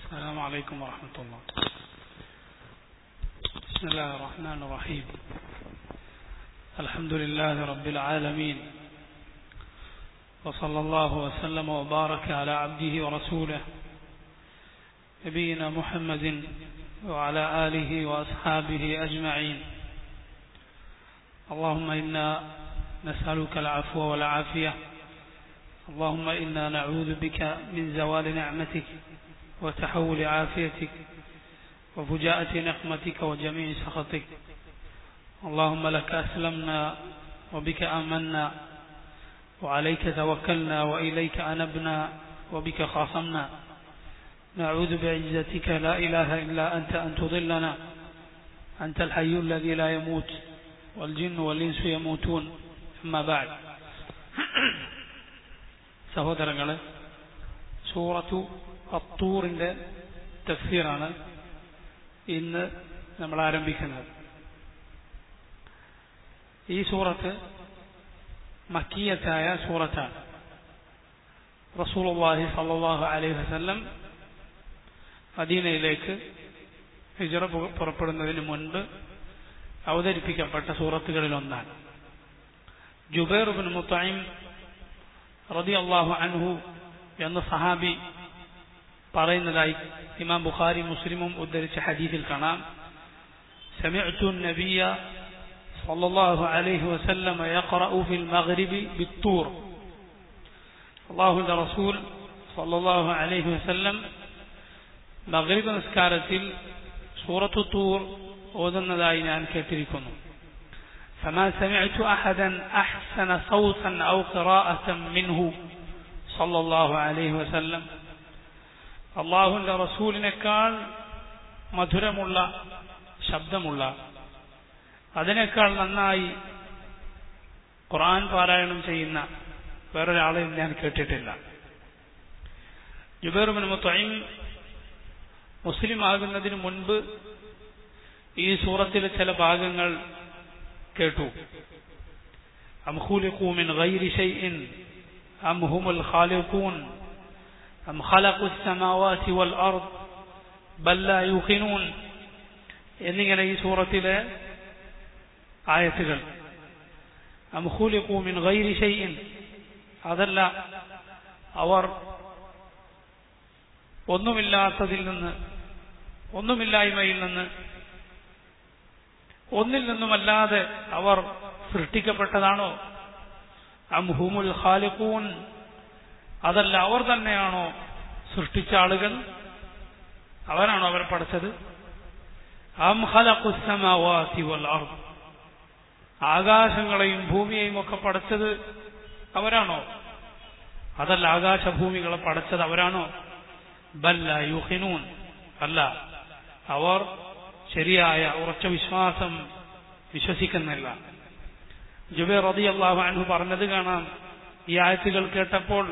السلام عليكم ورحمة الله بسم الله الرحمن الرحيم الحمد لله رب العالمين وصلى الله وسلم وبارك على عبده ورسوله نبينا محمد وعلى آله وأصحابه أجمعين اللهم إنا نسألك العفو والعافية اللهم إنا نعوذ بك من زوال نعمتك وتحول عافيتك وفجاءة نقمتك وجميع سخطك اللهم لك أسلمنا وبك آمنا وعليك توكلنا وإليك أنبنا وبك خاصمنا نعوذ بعزتك لا إله إلا أنت أن تضلنا أنت الحي الذي لا يموت والجن والإنس يموتون أما بعد സഹോദരങ്ങളെ സൂറത്തു അത്തൂറിൻ്റെ തഫ്സീറാണ് ഇന്ന് നമ്മൾ ആരംഭിക്കുന്നത് ഈ സൂറത്ത് മക്കീയത്തായ സൂറത്താണ് റസൂലുള്ളാഹി സല്ലല്ലാഹു അലൈഹി വസല്ലം മദീനയിലേക്ക് ഹിജറ പുറപ്പെടുന്നതിന് മുൻപ് അവതരിപ്പിക്കപ്പെട്ട സൂറത്തുകളിൽ ഒന്നാണ് ജുബൈർ ബിൻ മുത്തൈം റളിയല്ലാഹു അൻഹു എന്ന സഹാബി പറയുന്നതായി ഇമാം ബുഖാരി മുസ്ലിമും ഉദ്ധരിച്ച ഹദീസിൽ കാണാം سمعت النبي صلى الله عليه وسلم يقرأ في المغرب بالطور الله رسول صلى الله عليه وسلم മഗ്രിബ് നിസ്കാരത്തിൽ സൂറത്തു തൂർ ഓതുന്നതായി ഞാൻ കേട്ടിരിക്കുന്നു فما سمعت أحدا أحسن صوتا أو قراءة منه صلى الله عليه وسلم അള്ളാഹുവിന്റെ റസൂലിനേക്കാൾ മധുരമുള്ള ശബ്ദമുള്ള അതിനേക്കാൾ നന്നായി ഖുർആൻ പാരായണം ചെയ്യുന്ന വേറൊരാളെയും ഞാൻ കേട്ടിട്ടില്ല ജുബേറുബിൻ മുത്തൈം മുസ്ലിം ആകുന്നതിന് മുൻപ് ഈ സൂറത്തിലെ ചില ഭാഗങ്ങൾ കേട്ടു أم خلقوا من غير شيء أم هم الخالقون أم خلقوا السماوات والأرض بل لا يوقنون എന്നിങ്ങനെ ഈ സൂറത്തിലെ ആയത്തുകൾ أم خلقوا من غير شيء അതല്ല അവർ ഒന്നുമില്ലാത്തതിൽ നിന്ന് ഒന്നുമില്ലായ്മയിൽ നിന്ന് ഒന്നിൽ നിന്നുമല്ലാതെ അവർ സൃഷ്ടിക്കപ്പെട്ടതാണോ അംഹുമുൽ ഖാലിഖൂൻ അതല്ല അവർ തന്നെയാണോ സൃഷ്ടിച്ച ആളുകൾ അവരാണോ അവരെ പഠിച്ചത് അം ഖലഖുസ്സമാവാതി വൽ അർദ് ആകാശങ്ങളെയും ഭൂമിയെയും ഒക്കെ പടച്ചത് അവരാണോ അതല്ല ആകാശഭൂമികളെ പടച്ചത് അവരാണോ ബല്ല യുഹിനൂൻ അല്ല അവർ ശരിയായ ഉറച്ച വിശ്വാസം വിശ്വസിക്കുന്നില്ല ജുബൈർ റതി അള്ളാഹു അൻഹു പറഞ്ഞത് കാണാം ഈ ആയത്തുകൾ കേട്ടപ്പോൾ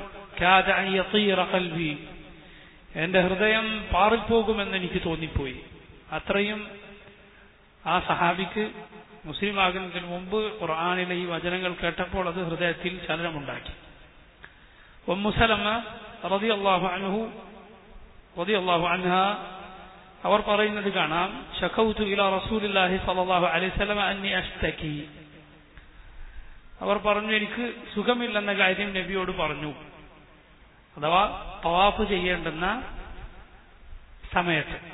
കൽവി എന്റെ ഹൃദയം പാറിപ്പോകുമെന്ന് എനിക്ക് തോന്നിപ്പോയി അത്രയും ആ സഹാബിക്ക് മുസ്ലിം ആകുന്നതിന് മുമ്പ് ഖുർആാനിലെ ഈ വചനങ്ങൾ കേട്ടപ്പോൾ അത് ഹൃദയത്തിൽ ചലനമുണ്ടാക്കി ഒമ്മുസലമ്മ റതി അള്ളാഹു അൻഹു റതി അള്ളാഹു അൻഹ അവർ പറയുന്നത് കാണാം ഷഖൗതു ഇല റസൂലുള്ളാഹി സ്വല്ലല്ലാഹു അലൈഹി വസല്ലം അന്നി അഷ്തകി അവർ പറഞ്ഞു എനിക്ക് സുഖമില്ലെന്ന കാര്യം നബിയോട് പറഞ്ഞു അഥവാ തവാഫ് ചെയ്യേണ്ടുന്ന സമയത്ത്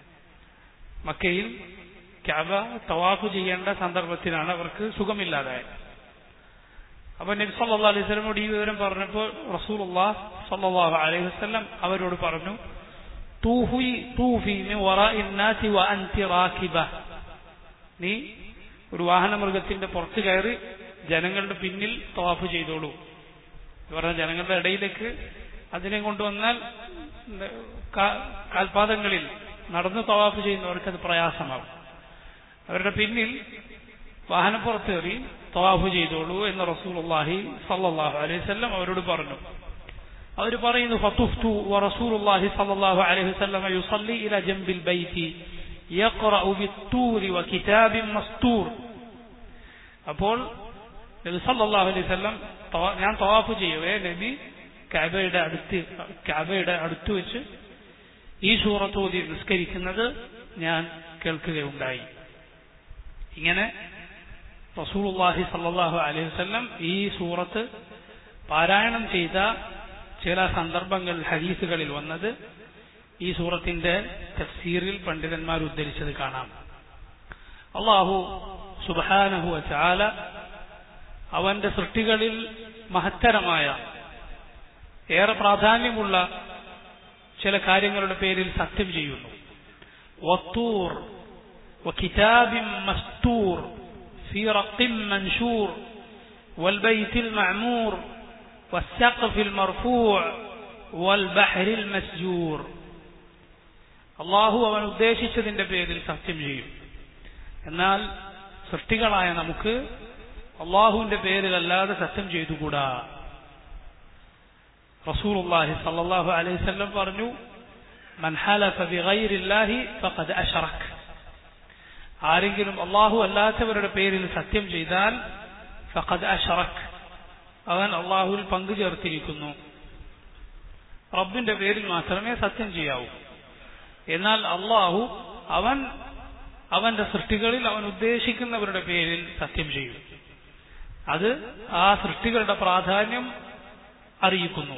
മക്കയിൽ ക്യാബ തവാഫ് ചെയ്യേണ്ട സന്ദർഭത്തിലാണ് അവർക്ക് സുഖമില്ലാതായത് അപ്പൊ നബി സല്ലല്ലാഹു അലൈഹി വസല്ലമോട് ഈ വിവരം പറഞ്ഞപ്പോൾ റസൂലുള്ളാഹ് സല്ലല്ലാഹു അലൈഹി വസല്ലം അവരോട് പറഞ്ഞു തൂഫി തൂഫി മിൻ വറാഇ നാസി വ അൻതി റാകിബ നീ ഒരു വാഹനമൃഗത്തിന്റെ പുറത്ത് കയറി ജനങ്ങളുടെ പിന്നിൽ തവാഫ് ചെയ്തോളൂ എന്ന് പറഞ്ഞാൽ ജനങ്ങളുടെ ഇടയിലേക്ക് അതിനെ കൊണ്ടുവന്നാൽ കാൽപാദങ്ങളിൽ നടന്ന് തവാഫ് ചെയ്യുന്നവർക്ക് അത് പ്രയാസമാവും അവരുടെ പിന്നിൽ വാഹനപ്പുറത്തേറി തവാഫ് ചെയ്തോളൂ എന്ന് റസൂലുള്ളാഹി സല്ലല്ലാഹു അലൈഹി വസല്ലം അവരോട് പറഞ്ഞു അവർ പറയുന്നു ഫതുഫ്തു വറസൂലുള്ളാഹി സല്ലല്ലാഹു അലൈഹി വസല്ലം യുസല്ലി ഇല ജംബിൽ ബൈതി യഖറഉ ബിത്തൂരി വകിതാബിൻ മസ്തൂർ അപ്പോൾ നബി സല്ലല്ലാഹു അലൈഹി വസല്ലം ഞാൻ തവാഫ് ചെയ്യവേ നബി കഅബയുടെ അടുത്ത് കഅബയുടെ അടുത്ത് വെച്ച് ഈ സൂറത്ത് ഓതി നിസ്കരിക്കുന്നത് ഞാൻ കേൾക്കുകയുണ്ടായി ഇങ്ങനെ റസൂലുള്ളാഹി സല്ലല്ലാഹു അലൈഹി വസല്ലം ഈ സൂറത്ത് പാരായണം ചെയ്ത ചില സന്ദർഭങ്ങൾ ഹദീസുകളിൽ വന്നത് ഈ സൂറത്തിന്റെ തഫ്സീറിൽ പണ്ഡിതന്മാർ ഉദ്ധരിച്ചത് കാണാം അള്ളാഹു സുബാനഹു ചാല അവന്റെ സൃഷ്ടികളിൽ മഹത്തരമായ ഏറെ പ്രാധാന്യമുള്ള ചില കാര്യങ്ങളുടെ പേരിൽ സത്യം ചെയ്യുന്നു വത്തൂർ وكتاب مستور في رق منشور والبيت المعمور والسقف المرفوع والبحر المسجور അള്ളാഹു അവൻ ഉദ്ദേശിച്ചതിന്റെ പേരിൽ സത്യം ചെയ്യും എന്നാൽ സൃഷ്ടികളായ നമുക്ക് അള്ളാഹുവിന്റെ പേരിലല്ലാതെ സത്യം ചെയ്തുകൂടാ റസൂലുള്ളാഹി സല്ലല്ലാഹു അലൈഹി വസല്ലം പറഞ്ഞു മൻ ഹലഫ ബിഗൈരില്ലാഹി ഫഖദ് അശ്റക് ആരെങ്കിലും അള്ളാഹു അല്ലാത്തവരുടെ പേരിൽ സത്യം ചെയ്താൽ ഫഖദ് അശ്റക് അവൻ അള്ളാഹുവിൽ പങ്കു ചേർത്തിരിക്കുന്നു റബ്ബിന്റെ പേരിൽ മാത്രമേ സത്യം ചെയ്യാവൂ എന്നാൽ അള്ളാഹു അവൻ അവന്റെ സൃഷ്ടികളിൽ അവൻ ഉദ്ദേശിക്കുന്നവരുടെ പേരിൽ സത്യം ചെയ്യും അത് ആ സൃഷ്ടികളുടെ പ്രാധാന്യം അറിയിക്കുന്നു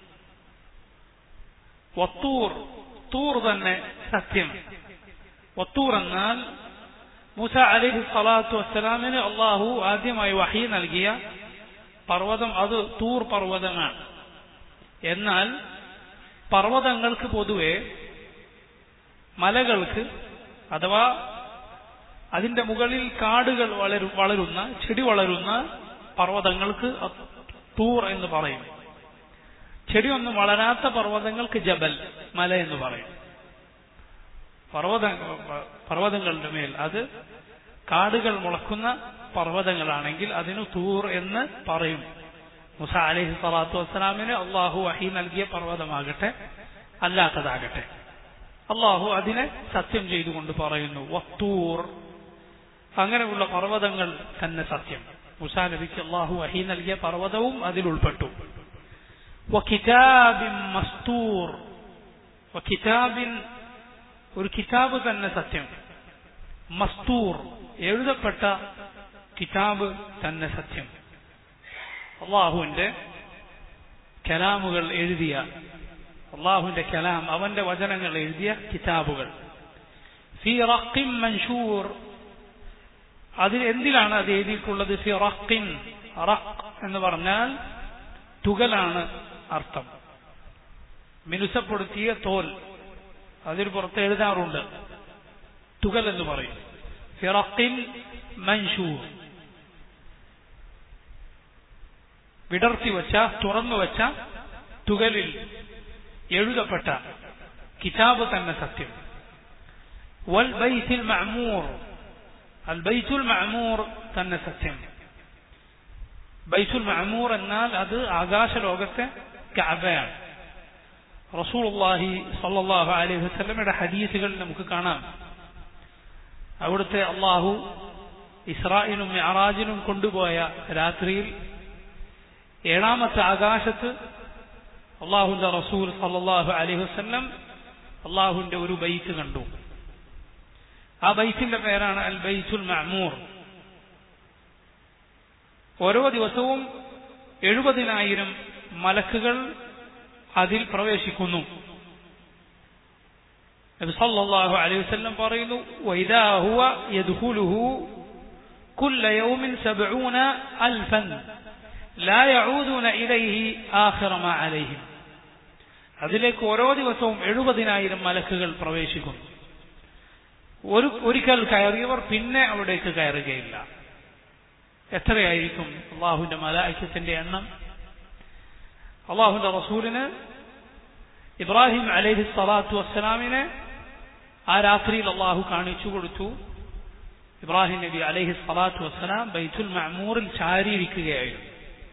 വത്തൂർ തൂർ തന്നെ സത്യം വത്തൂർ എന്നാൽ മൂസ അലിഹി സ്വലാത്തു വസ്സലാമിന് അള്ളാഹു ആദ്യമായി വഹി നൽകിയ പർവ്വതം അത് തൂർ പർവ്വതമാണ് എന്നാൽ പർവ്വതങ്ങൾക്ക് പൊതുവെ മലകൾക്ക് അഥവാ അതിന്റെ മുകളിൽ കാടുകൾ വളരു വളരുന്ന ചെടി വളരുന്ന പർവ്വതങ്ങൾക്ക് തൂർ എന്ന് പറയും ചെടിയൊന്നും വളരാത്ത പർവ്വതങ്ങൾക്ക് ജബൽ മല എന്ന് പറയും പർവ്വത പർവ്വതങ്ങളുടെ മേൽ അത് കാടുകൾ മുളക്കുന്ന പർവ്വതങ്ങളാണെങ്കിൽ അതിന് തൂർ എന്ന് പറയും മുസ അലഹി സ്വലാത്തു വസ്സലാമിന് അള്ളാഹു വഹി നൽകിയ പർവ്വതമാകട്ടെ അല്ലാത്തതാകട്ടെ അള്ളാഹു അതിനെ സത്യം ചെയ്തുകൊണ്ട് പറയുന്നു വത്തൂർ അങ്ങനെയുള്ള പർവ്വതങ്ങൾ തന്നെ സത്യം മുസാ നബിക്ക് അള്ളാഹു വഹി നൽകിയ പർവ്വതവും അതിൽ ഉൾപ്പെട്ടു വക്കിതാബിൻ മസ്തൂർ വക്കിതാബിൻ ഒരു കിതാബ് തന്നെ സത്യം മസ്തൂർ എഴുതപ്പെട്ട കിതാബ് തന്നെ സത്യം അള്ളാഹുവിന്റെ കലാമുകൾ എഴുതിയ അള്ളാഹുവിന്റെ കലാം അവന്റെ വചനങ്ങൾ എഴുതിയ കിതാബുകൾ ഫി റഖിം മൻഷൂർ അതിൽ എന്തിലാണ് അത് എഴുതിയിട്ടുള്ളത് ഫി റഖിൻ റഖ് എന്ന് പറഞ്ഞാൽ തുകലാണ് അർത്ഥം മിനുസപ്പെടുത്തിയ തോൽ അതിൽ പുറത്ത് എഴുതാറുണ്ട് തുകൽ എന്ന് പറയും ഫിറഖിൻ മൻഷൂർ വിടർത്തി വച്ച തുറന്നു വച്ച തുകലിൽ എഴുതപ്പെട്ട കിതാബ് തന്നെ സത്യം വൽ ബൈത്തുൽ മഅമൂർ അൽ ബൈത്തുൽ മഅമൂർ തന്നെ സത്യം ബൈത്തുൽ മഅമൂർ എന്നാൽ അത് ആകാശ ലോകത്തെ കഅബയാണ് റസൂലുള്ളാഹി സല്ലല്ലാഹു അലൈഹി വസല്ലമയുടെ ഹദീസുകൾ നമുക്ക് കാണാം അവിടുത്തെ അള്ളാഹു ഇസ്രായിലും മിഅറാജിനും കൊണ്ടുപോയ രാത്രിയിൽ ഏഴാമത്തെ ആകാശത്ത് അള്ളാഹുന്റെ റസൂൽ സല്ലല്ലാഹു അലൈഹി വസല്ലം അള്ളാഹുവിന്റെ ഒരു ബൈത്ത് കണ്ടു ആ ബൈത്തിന്റെ പേരാണ് അൽ ബൈത്തുൽ മഅമൂർ ഓരോ ദിവസവും എഴുപതിനായിരം മലക്കുകൾ അതിൽ പ്രവേശിക്കുന്നു നബി സല്ലല്ലാഹു അലൈഹി വസല്ലം പറയുന്നു വൈദാ ഹുവ യദ്ഖുലുഹു കുല്ല യൗമിൻ സബ്ഊന അൽഫൻ ലാ യഊദൂന ഇലൈഹി ആഖിറ മാ അലൈഹിം അതിലേക്ക് ഓരോ ദിവസവും എഴുപതിനായിരം മലക്കുകൾ പ്രവേശിക്കുന്നു ഒരു ഒരിക്കൽ കയറിയവർ പിന്നെ അവിടേക്ക് കയറുകയില്ല എത്രയായിരിക്കും അള്ളാഹുവിന്റെ മലായിക്കത്തിന്റെ എണ്ണം അള്ളാഹുന്റെ റസൂലിന് ഇബ്രാഹിം അലൈഹി സ്വലാത്തു വസ്സലാമിനെ ആ രാത്രിയിൽ അള്ളാഹു കാണിച്ചു കൊടുത്തു ഇബ്രാഹിം നബി അലൈഹി സ്വലാത്തു വസ്സലാം ബൈത്തുൽ മഅമൂറിൽ ചാരിയിരിക്കുകയായിരുന്നു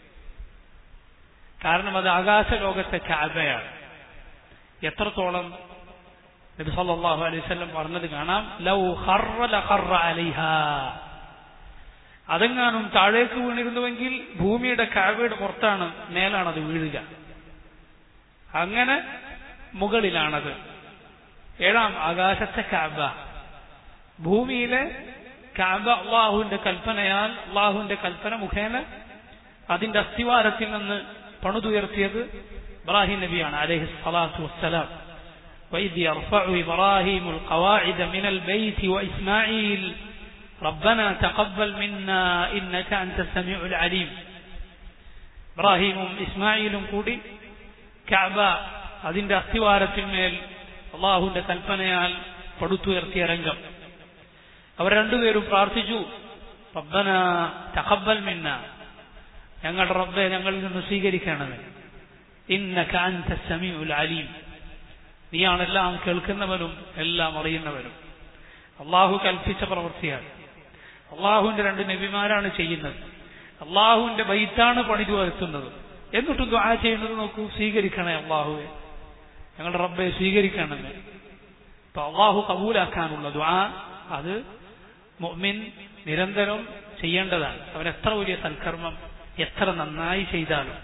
കാരണം അത് ആകാശ ലോകത്തെ കാബയാണ് എത്രത്തോളം നബി സല്ലല്ലാഹു അലൈഹി വസല്ലം പറഞ്ഞത് കാണാം ലൗ ഖർറ ലഖറ അലൈഹാ അതെങ്ങാനും താഴേക്ക് വീണിരുന്നുവെങ്കിൽ ഭൂമിയുടെ കാവയുടെ പുറത്താണ് മേലാണ് അത് വീഴുക അങ്ങനെ മുകളിലാണത് ഏഴാം ആകാശത്തെ കാബ ഭൂമിയിലെ കാബ അള്ളാഹുവിന്റെ കൽപ്പനയാൽ അള്ളാഹുവിന്റെ കൽപ്പന മുഖേന അതിന്റെ അസ്ഥിവാരത്തിൽ നിന്ന് പണുതുയർത്തിയത് ഇബ്രാഹിം നബിയാണ് അലൈഹി സ്വലാത്തു വസ്സലാം وإذ يرفع إبراهيم القواعد من البيت وإسماعيل ربنا تقبل منا إنك أنت السميع العليم ഇബ്രാഹിമും ഇസ്മായിലും കൂടി കഅബ അതിന്റെ അസ്ഥിവാരത്തിന്മേൽ അള്ളാഹുവിന്റെ കൽപ്പനയാൽ പടുത്തുയർത്തിയ രംഗം അവർ രണ്ടുപേരും പ്രാർത്ഥിച്ചു റബ്ബന തഖബ്ബൽ മിന്ന ഞങ്ങളുടെ റബ്ബെ ഞങ്ങളിൽ നിന്ന് സ്വീകരിക്കണമേ ഇന്നക അൻത സമീഉൽ അലീം നീയാണ് എല്ലാം കേൾക്കുന്നവനും എല്ലാം അറിയുന്നവനും അള്ളാഹു കൽപ്പിച്ച പ്രവൃത്തിയാണ് അള്ളാഹുവിന്റെ രണ്ട് നബിമാരാണ് ചെയ്യുന്നത് അള്ളാഹുവിന്റെ ബൈത്താണ് പണിതു വരുത്തുന്നത് എന്നിട്ടും ദ്വാ ചെയ്യുന്നത് നോക്കൂ സ്വീകരിക്കണേ അള്ളാഹുവെ ഞങ്ങളുടെ റബ്ബെ സ്വീകരിക്കണമേ അപ്പൊ അള്ളാഹു കബൂലാക്കാനുള്ള ദ്വാ അത് മുഅ്മിൻ നിരന്തരം ചെയ്യേണ്ടതാണ് അവൻ എത്ര വലിയ സൽക്കർമ്മം എത്ര നന്നായി ചെയ്താലും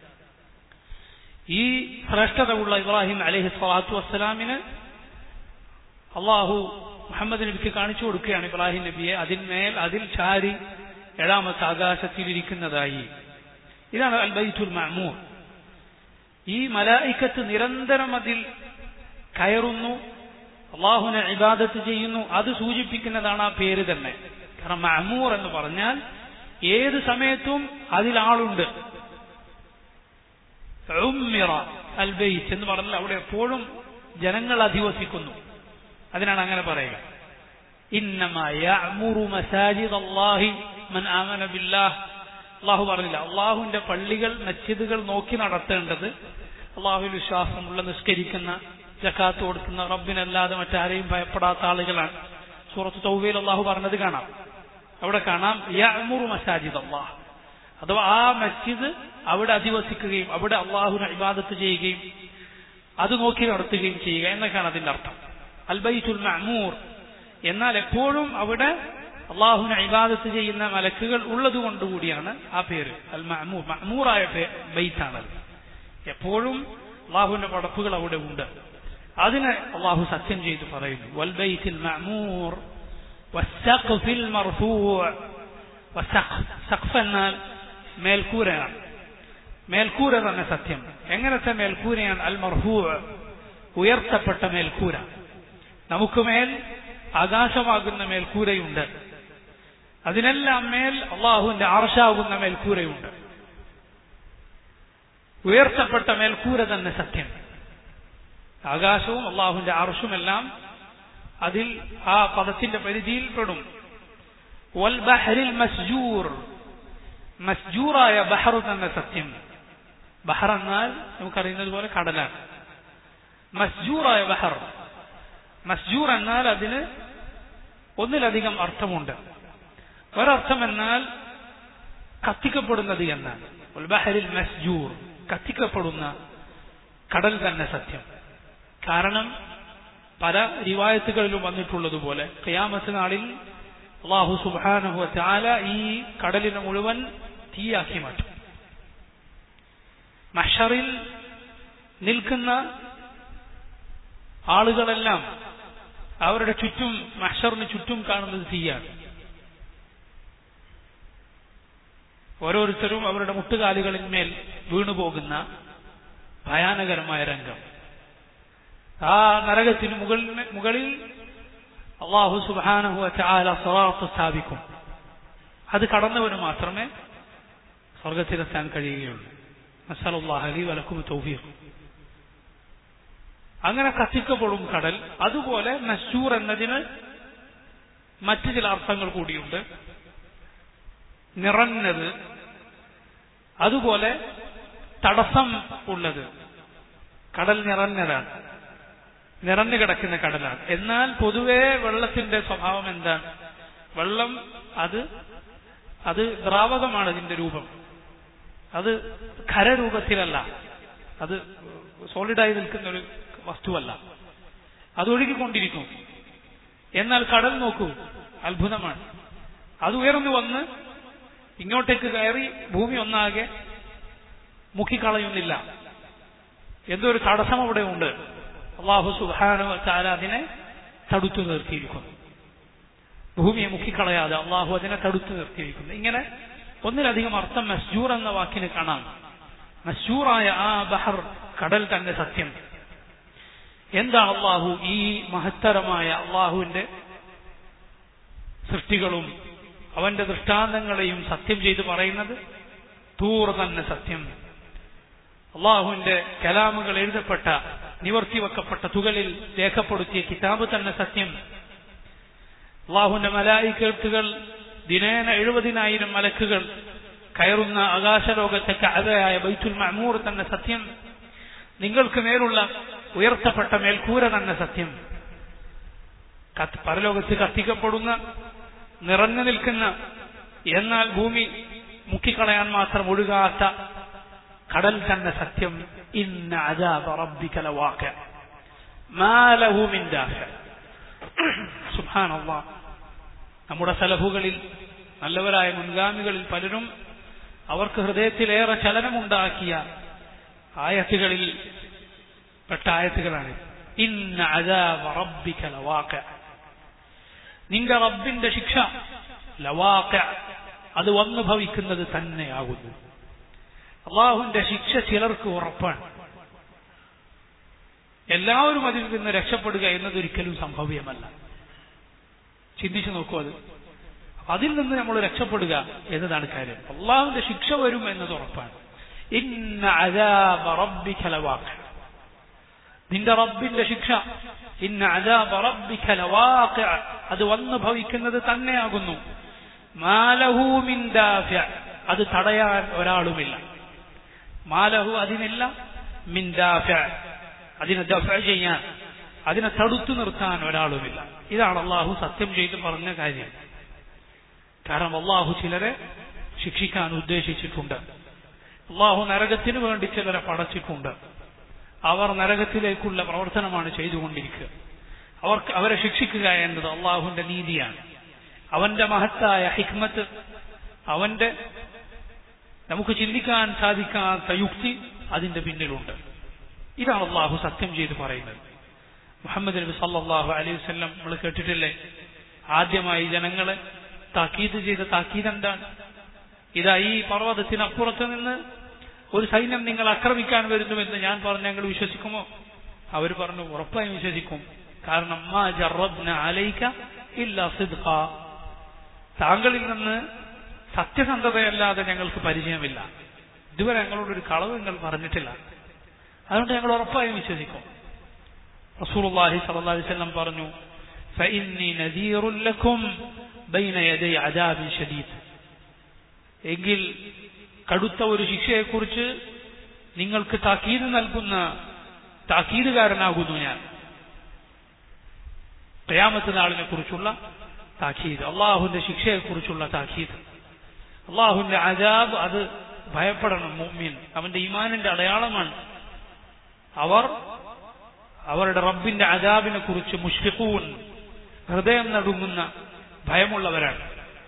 ഈ ശ്രേഷ്ഠതയുള്ള ഇബ്രാഹിം അലഹി സ്വലാത്തു വസ്സലാമിന് അള്ളാഹു മുഹമ്മദ് നബിക്ക് കാണിച്ചു കൊടുക്കുകയാണ് ഇബ്രാഹിം നബിയെ അതിന്മേൽ അതിൽ ചാരി ഏഴാമത്തെ ആകാശത്തിലിരിക്കുന്നതായി ഇതാണ് അൽ ബൈത്തുൽ മഅമൂർ ഈ മലായിക്കത്ത് നിരന്തരം അതിൽ കയറുന്നു അള്ളാഹുനെ ഇബാദത്ത് ചെയ്യുന്നു അത് സൂചിപ്പിക്കുന്നതാണ് ആ പേര് തന്നെ കാരണം മഅമൂർ എന്ന് പറഞ്ഞാൽ ഏത് സമയത്തും അതിൽ ആളുണ്ട് ഉമ്മിറ അൽ ബൈത്ത് എന്ന് പറഞ്ഞാൽ അവിടെ എപ്പോഴും ജനങ്ങൾ അധിവസിക്കുന്നു അതിനാണ് അങ്ങനെ പറയുക ഇന്നമാ യഅ്മുറു മസാജിദ് അല്ലാഹി മൻ ആമന ബില്ലാഹ് അള്ളാഹു പറഞ്ഞില്ല അള്ളാഹുവിന്റെ പള്ളികൾ മസ്ജിദുകൾ നോക്കി നടത്തേണ്ടത് അള്ളാഹുവിൽ വിശ്വാസമുള്ള നിസ്കരിക്കുന്ന ജക്കാത്ത് കൊടുക്കുന്ന റബ്ബിനല്ലാതെ മറ്റാരെയും ഭയപ്പെടാത്ത ആളുകളാണ് സൂറത്ത് തൗബയിൽ അള്ളാഹു പറഞ്ഞത് കാണാം അവിടെ കാണാം യഅ്മുറു മസാജിദ് അള്ളാഹ് അഥവാ ആ മസ്ജിദ് അവിടെ അധിവസിക്കുകയും അവിടെ അള്ളാഹുവിനെ ഇബാദത്ത് ചെയ്യുകയും അത് നോക്കി നടത്തുകയും ചെയ്യുക എന്നൊക്കെയാണ് അതിന്റെ അർത്ഥം അൽബൈത്തുൽ മഅമൂർ എന്നാൽ എപ്പോഴും അവിടെ അള്ളാഹുവിനെ ഇബാദത്ത് ചെയ്യുന്ന മലക്കുകൾ ഉള്ളത് കൊണ്ടുകൂടിയാണ് ആ പേര് അൽ മഅമൂർ മഅമൂറായ ബൈത്താണത് എപ്പോഴും അള്ളാഹുവിന്റെ പടപ്പുകൾ അവിടെ ഉണ്ട് അതിന് അള്ളാഹു സത്യം ചെയ്ത് പറയുന്നു വൽ ബൈത്തിൽ മഅമൂർ വസ്സഖ്ഫിൽ മർഫൂഅ് വസ്സഖ് സഖ്ഫ് എന്നാൽ മേൽക്കൂരയാണ് മേൽക്കൂര തന്നെ സത്യം എങ്ങനത്തെ മേൽക്കൂരയാണ് അൽ മർഹൂ ഉയർത്തപ്പെട്ട മേൽക്കൂര നമുക്ക് മേൽ ആകാശമാകുന്ന മേൽക്കൂരയുണ്ട് അതിനെല്ലാം മേൽ അള്ളാഹുവിന്റെ ആർഷാകുന്ന മേൽക്കൂരയുണ്ട് ഉയർത്തപ്പെട്ട മേൽക്കൂര തന്നെ സത്യം ആകാശവും അള്ളാഹുവിന്റെ ആർഷുമെല്ലാം അതിൽ ആ പദത്തിന്റെ പരിധിയിൽ പെടും വൽ ബഹരിൽ മസ്ജൂർ മസ്ജൂറായ ബഹറു തന്നെ സത്യം ബഹർ എന്നാൽ നമുക്കറിയുന്നത് പോലെ കടലാണ് മസ്ജൂറായ ബഹർ മസ്ജൂർ എന്നാൽ അതിന് ഒന്നിലധികം അർത്ഥമുണ്ട് ഒരർത്ഥം എന്നാൽ കത്തിക്കപ്പെടുന്നത് എന്നാണ് ബഹരിൽ മസ്ജൂർ കത്തിക്കപ്പെടുന്ന കടൽ തന്നെ സത്യം കാരണം പല റിവായത്തുകളിലും വന്നിട്ടുള്ളതുപോലെ ഖിയാമത്ത് നാളിൽ അള്ളാഹു സുബാനഹു ചാല ഈ കടലിനെ മുഴുവൻ തീയാക്കി മാറ്റും മഷറിൽ നിൽക്കുന്ന ആളുകളെല്ലാം അവരുടെ ചുറ്റും മഷറിന് ചുറ്റും കാണുന്നത് തീയാണ് ഓരോരുത്തരും അവരുടെ മുട്ടുകാലുകളിന്മേൽ വീണുപോകുന്ന ഭയാനകരമായ രംഗം ആ നരകത്തിന് മുകളിൽ മുകളിൽ അള്ളാഹു സുബാനഹു ചാല സ്വറാത്ത് സ്ഥാപിക്കും അത് കടന്നവന് മാത്രമേ സ്വർഗത്തിലെത്താൻ കഴിയുകയുള്ളൂ നസലുല്ലാഹ് അലി വലക്കും തൗഫീഖ് അങ്ങനെ കത്തിക്കപ്പെടും കടൽ അതുപോലെ നശൂർ എന്നതിന് മറ്റു ചില അർത്ഥങ്ങൾ കൂടിയുണ്ട് നിറഞ്ഞത് അതുപോലെ തടസ്സം ഉള്ളത് കടൽ നിറഞ്ഞതാണ് നിറഞ്ഞു കിടക്കുന്ന കടലാണ് എന്നാൽ പൊതുവേ വെള്ളത്തിന്റെ സ്വഭാവം എന്താണ് വെള്ളം അത് അത് ദ്രാവകമാണ് അതിന്റെ രൂപം അത് ഖരരൂപത്തിലല്ല അത് സോളിഡായി നിൽക്കുന്ന ഒരു വസ്തുവല്ല അത് ഒഴുകിക്കൊണ്ടിരിക്കും എന്നാൽ കടൽ നോക്കൂ അത്ഭുതമാണ് അത് ഉയർന്നു വന്ന് ഇങ്ങോട്ടേക്ക് കയറി ഭൂമി അള്ളാഹു സുബാന ചാല അതിനെ തടുത്തു നിർത്തിയിരിക്കുന്നു ഭൂമിയെ മുക്കിക്കളയാതെ അള്ളാഹു അതിനെ തടുത്തു നിർത്തിയിരിക്കുന്നു ഇങ്ങനെ ഒന്നിലധികം അർത്ഥം മസ്ജൂർ എന്ന വാക്കിന് കാണാം മസ്ജൂറായ ആ ബഹർ കടൽ തന്നെ സത്യം എന്താ അള്ളാഹു ഈ മഹത്തരമായ അള്ളാഹുവിന്റെ സൃഷ്ടികളും അവന്റെ ദൃഷ്ടാന്തങ്ങളെയും സത്യം ചെയ്ത് പറയുന്നത് തൂർ തന്നെ സത്യം അള്ളാഹുവിന്റെ കലാമുകൾ എഴുതപ്പെട്ട നിവർത്തിവെക്കപ്പെട്ട തുകളിൽ രേഖപ്പെടുത്തിയ കിതാബ് തന്നെ സത്യം അള്ളാഹുവിന്റെ മലായിക്കെഴുത്തുകൾ ദിനേന എഴുപതിനായിരം മലക്കുകൾ കയറുന്ന ആകാശലോകത്തെ കഅബയായ ബൈത്തുൽ മഅമൂർ തന്നെ സത്യം നിങ്ങൾക്ക് മേലുള്ള ഉയർത്തപ്പെട്ട മേൽക്കൂര തന്നെ സത്യം കത്ത് പരലോകത്ത് കത്തിക്കപ്പെടുന്ന നിറഞ്ഞു നിൽക്കുന്ന എന്നാൽ ഭൂമി മുക്കിക്കളയാൻ മാത്രം ഒഴുകാത്ത കടൽ തന്നെ സത്യം ഇന്ന അജാബ റബ്ബിക ലവാഖ മാ ലഹു മിൻ ദാഫിഅ സുബ്ഹാനല്ലാഹ് നമ്മുടെ സലഫുകളിൽ നല്ലവരായ മുൻഗാമികളിൽ പലരും അവർക്ക് ഹൃദയത്തിലേറെ ചലനമുണ്ടാക്കിയ ആയത്തുകളിൽ പെട്ട ആയത്തുകളാണ് ഇന്ന അജാബ റബ്ബിക ലവാഖ നിന്റെ റബ്ബിന്റെ ശിക്ഷ ലവാഖ അത് വന്നു ഭവിക്കുന്നത് തന്നെയാകുന്നു അള്ളാഹുവിന്റെ ശിക്ഷ ചിലർക്ക് ഉറപ്പാണ് എല്ലാവരും അതിൽ നിന്ന് രക്ഷപ്പെടുക എന്നതൊരിക്കലും സംഭവ്യമല്ല ചിന്തിച്ചു നോക്കൂ അത് അതിൽ നിന്ന് നമ്മൾ രക്ഷപ്പെടുക എന്നതാണ് കാര്യം അള്ളാഹുവിന്റെ ശിക്ഷ വരും എന്നത് ഉറപ്പാണ് ഇന്ന അജാബ റബ്ബിക ലവാഖ നിന്റെ റബ്ബിന്റെ ശിക്ഷ ഇന്ന അജാബ റബ്ബിക ലവാഖ അത് വന്നു ഭവിക്കുന്നത് തന്നെയാകുന്നു മാലഹു മിൻ ദാഫിഅ അത് തടയാൻ ഒരാളുമില്ല മാലഹു അതിനില്ല മിൻ ദാഫിഅ അതിനെ ദഫ ചെയ്യാൻ അതിനെ തടുത്തു നിർത്താൻ ഒരാളുമില്ല ഇതാണ് അള്ളാഹു സത്യം ചെയ്ത് പറഞ്ഞ കാര്യം കാരണം അള്ളാഹു ചിലരെ ശിക്ഷിക്കാൻ ഉദ്ദേശിച്ചിട്ടുണ്ട് അള്ളാഹു നരകത്തിന് വേണ്ടി ചിലരെ പടച്ചിട്ടുണ്ട് അവർ നരകത്തിലേക്കുള്ള പ്രവർത്തനമാണ് ചെയ്തുകൊണ്ടിരിക്കുക അവർക്ക് അവരെ ശിക്ഷിക്കുക എന്നത് അള്ളാഹുവിന്റെ നീതിയാണ് അവന്റെ മഹത്തായ ഹിക്മത്ത് അവന്റെ നമുക്ക് ചിന്തിക്കാൻ സാധിക്കാത്ത യുക്തി അതിന്റെ പിന്നിലുണ്ട് ഇതാണ് അള്ളാഹു സത്യം ചെയ്ത് പറയുന്നത് മുഹമ്മദ് നബി സല്ലാഹു അലൈഹി വസ്ലം നമ്മൾ കേട്ടിട്ടില്ലേ ആദ്യമായി ജനങ്ങളെ താക്കീത് ചെയ്ത താക്കീത് എന്താണ് ഇതാ ഈ പർവ്വതത്തിനപ്പുറത്ത് നിന്ന് ഒരു സൈന്യം നിങ്ങൾ ആക്രമിക്കാൻ വരുന്നുവെന്ന് ഞാൻ പറഞ്ഞു ഞങ്ങൾ വിശ്വസിക്കുമോ അവർ പറഞ്ഞു ഉറപ്പായും വിശ്വസിക്കും കാരണം മാ ജറബ്ന അലൈക ഇല്ല സിദ്ഖ താങ്കളിൽ നിന്ന് സത്യസന്ധതയല്ലാതെ ഞങ്ങൾക്ക് പരിചയമില്ല ഇതുവരെ ഞങ്ങളോടൊരു കളവ് നിങ്ങൾ പറഞ്ഞിട്ടില്ല അതുകൊണ്ട് ഞങ്ങൾ ഉറപ്പായും വിശ്വസിക്കും റസൂലുള്ളാഹി സ്വല്ലല്ലാഹി അലൈഹി വസല്ലം പറഞ്ഞു فإني نذير لكم بين يدي عذاب شديد എങ്കിൽ കടുത്ത ഒരു ശിക്ഷയെക്കുറിച്ച് നിങ്ങൾക്ക് താക്കീത് നൽകുന്ന താക്കീതുകാരനാകുന്നു ഞാൻ കയാമത്ത് നാളിനെ കുറിച്ചുള്ള താക്കീത് അള്ളാഹുവിന്റെ ശിക്ഷയെക്കുറിച്ചുള്ള താക്കീത് അള്ളാഹുവിന്റെ അജാബ് അത് ഭയപ്പെടണം മുഅ്മിൻ അവന്റെ ഈമാനിന്റെ അടയാളമാണ് അവർ അവരുടെ റബ്ബിന്റെ അജാബിനെ കുറിച്ച് മുഷ്ഫിഖൂൻ ഹൃദയം നടുങ്ങുന്ന ഭയമുള്ളവരാണ്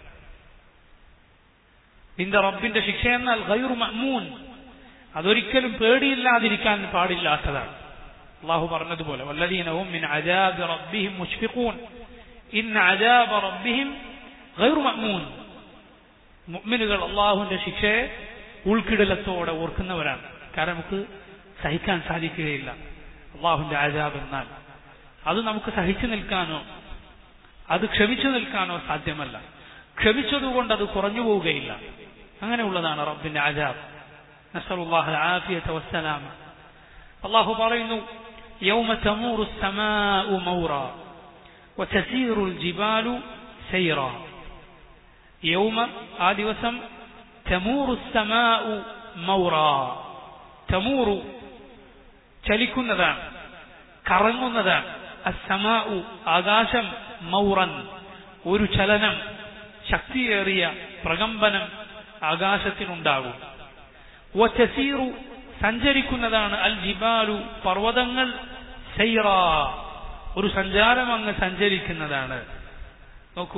നിന്റെ റബ്ബിന്റെ ശിക്ഷ എന്നാൽ ഗൈറു മഅ്മൂൻ അതൊരിക്കലും പേടിയില്ലാതിരിക്കാൻ പാടില്ലാത്തതാണ് അള്ളാഹു പറഞ്ഞതുപോലെ വല്ലദീനഹും മിൻ അജാബി റബ്ബിഹിം മുഷ്ഫിഖൂൻ ഇൻ അജാബ റബ്ബിഹിം ഗൈറു മഅ്മൂൻ മുഅ്മിനുകൾ അള്ളാഹുവിന്റെ ശിക്ഷയെ ഉൾക്കിടലത്തോടെ ഓർക്കുന്നവരാണ് കാരണം നമുക്ക് സഹിക്കാൻ സാധിക്കുകയില്ല അള്ളാഹുവിന്റെ ആജാബ് എന്നാൽ അത് നമുക്ക് സഹിച്ചു നിൽക്കാനോ അത് ക്ഷമിച്ചു നിൽക്കാനോ സാധ്യമല്ല ക്ഷമിച്ചതുകൊണ്ട് അത് കുറഞ്ഞു പോവുകയില്ല അങ്ങനെയുള്ളതാണ് റബ്ബിന്റെ ആജാബ് നസറുല്ലാഹ് ആഫിയത വസ്സലാമ അള്ളാഹു പറയുന്നു يوم تمور السماء مورا وتسير الجبال سيرا يوم ആ ദിവസം تمور السماء مورا تمور ചലിക്കുന്നതാണ് കറങ്ങുന്നതാണ് അസമാഉ ആകാശം മൗറൻ ഒരു ചലനം ശക്തിയേറിയ പ്രകമ്പനം ആകാശത്തിനുണ്ടാകും വചസീറു സഞ്ചരിക്കുന്നതാണ് അൽ ജിബാലു പർവ്വതങ്ങൾ സൈറ ഒരു സഞ്ചാരം അങ്ങ് സഞ്ചരിക്കുന്നതാണ് നോക്കൂ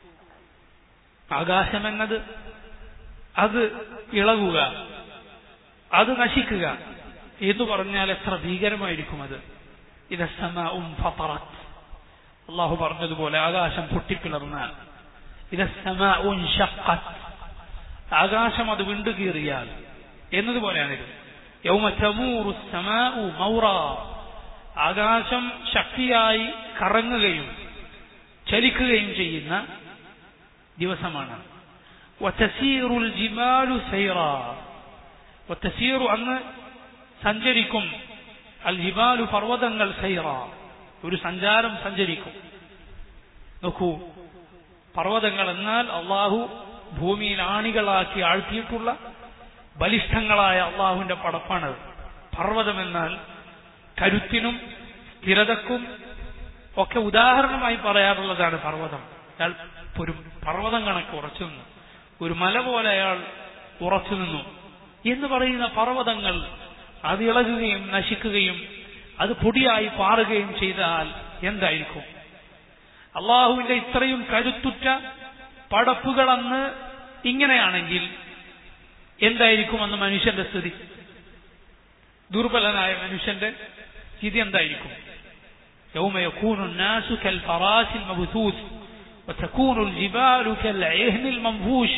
ആകാശം എന്നത് അത് ഇളകുക അത് നശിക്കുക എന്ന് പറഞ്ഞാൽ എത്ര ഭീകരമായിരിക്കും അത് ഇത് സമാഉം ഫതറത്ത് അള്ളാഹു പറഞ്ഞതുപോലെ ആകാശം പൊട്ടിപ്പിളർന്നാൽ ഇത് സമാഉൻ ഷഖത്ത് ആകാശം അത് വിണ്ടുകീറിയാൽ എന്നതുപോലെയാണിത് യൗമ തമൂറു സമാഉ മൗറ ആകാശം ശക്തിയായി കറങ്ങുകയും ചലിക്കുകയും ചെയ്യുന്ന ദിവസമാണ് വതസീറുൽ ജിമാലു സൈറാ വതസീറു അന്ന് സഞ്ചരിക്കും അൽ ജിബാലു പർവ്വതങ്ങൾ സൈറ ഒരു സഞ്ചാരം സഞ്ചരിക്കും നോക്കൂ പർവ്വതങ്ങൾ എന്നാൽ അള്ളാഹു ഭൂമിയിൽ ആണികളാക്കി ആഴ്ത്തിയിട്ടുള്ള ബലിഷ്ഠങ്ങളായ അള്ളാഹുവിന്റെ പടപ്പാണത് പർവ്വതം എന്നാൽ കരുത്തിനും സ്ഥിരതക്കും ഒക്കെ ഉദാഹരണമായി പറയാറുള്ളതാണ് പർവ്വതം അയാൾ ഒരു പർവ്വതം കണക്ക് ഉറച്ചു നിന്നു ഒരു മല പോലെ അയാൾ ഉറച്ചു നിന്നു എന്ന് പറയുന്ന പർവ്വതങ്ങൾ അത് ഇളകുകയും നശിക്കുകയും അത് പൊടിയായി പാറുകയും ചെയ്താൽ എന്തായിരിക്കും അള്ളാഹുവിന്റെ ഇത്രയും കരുത്തുറ്റ പടപ്പുകൾ അന്ന് ഇങ്ങനെയാണെങ്കിൽ എന്തായിരിക്കും അന്ന് മനുഷ്യന്റെ സ്ഥിതി ദുർബലനായ മനുഷ്യന്റെ സ്ഥിതി എന്തായിരിക്കും يوم يكون الناس كالفراش المبثوث وتكون الجبال كالعهن المنفوش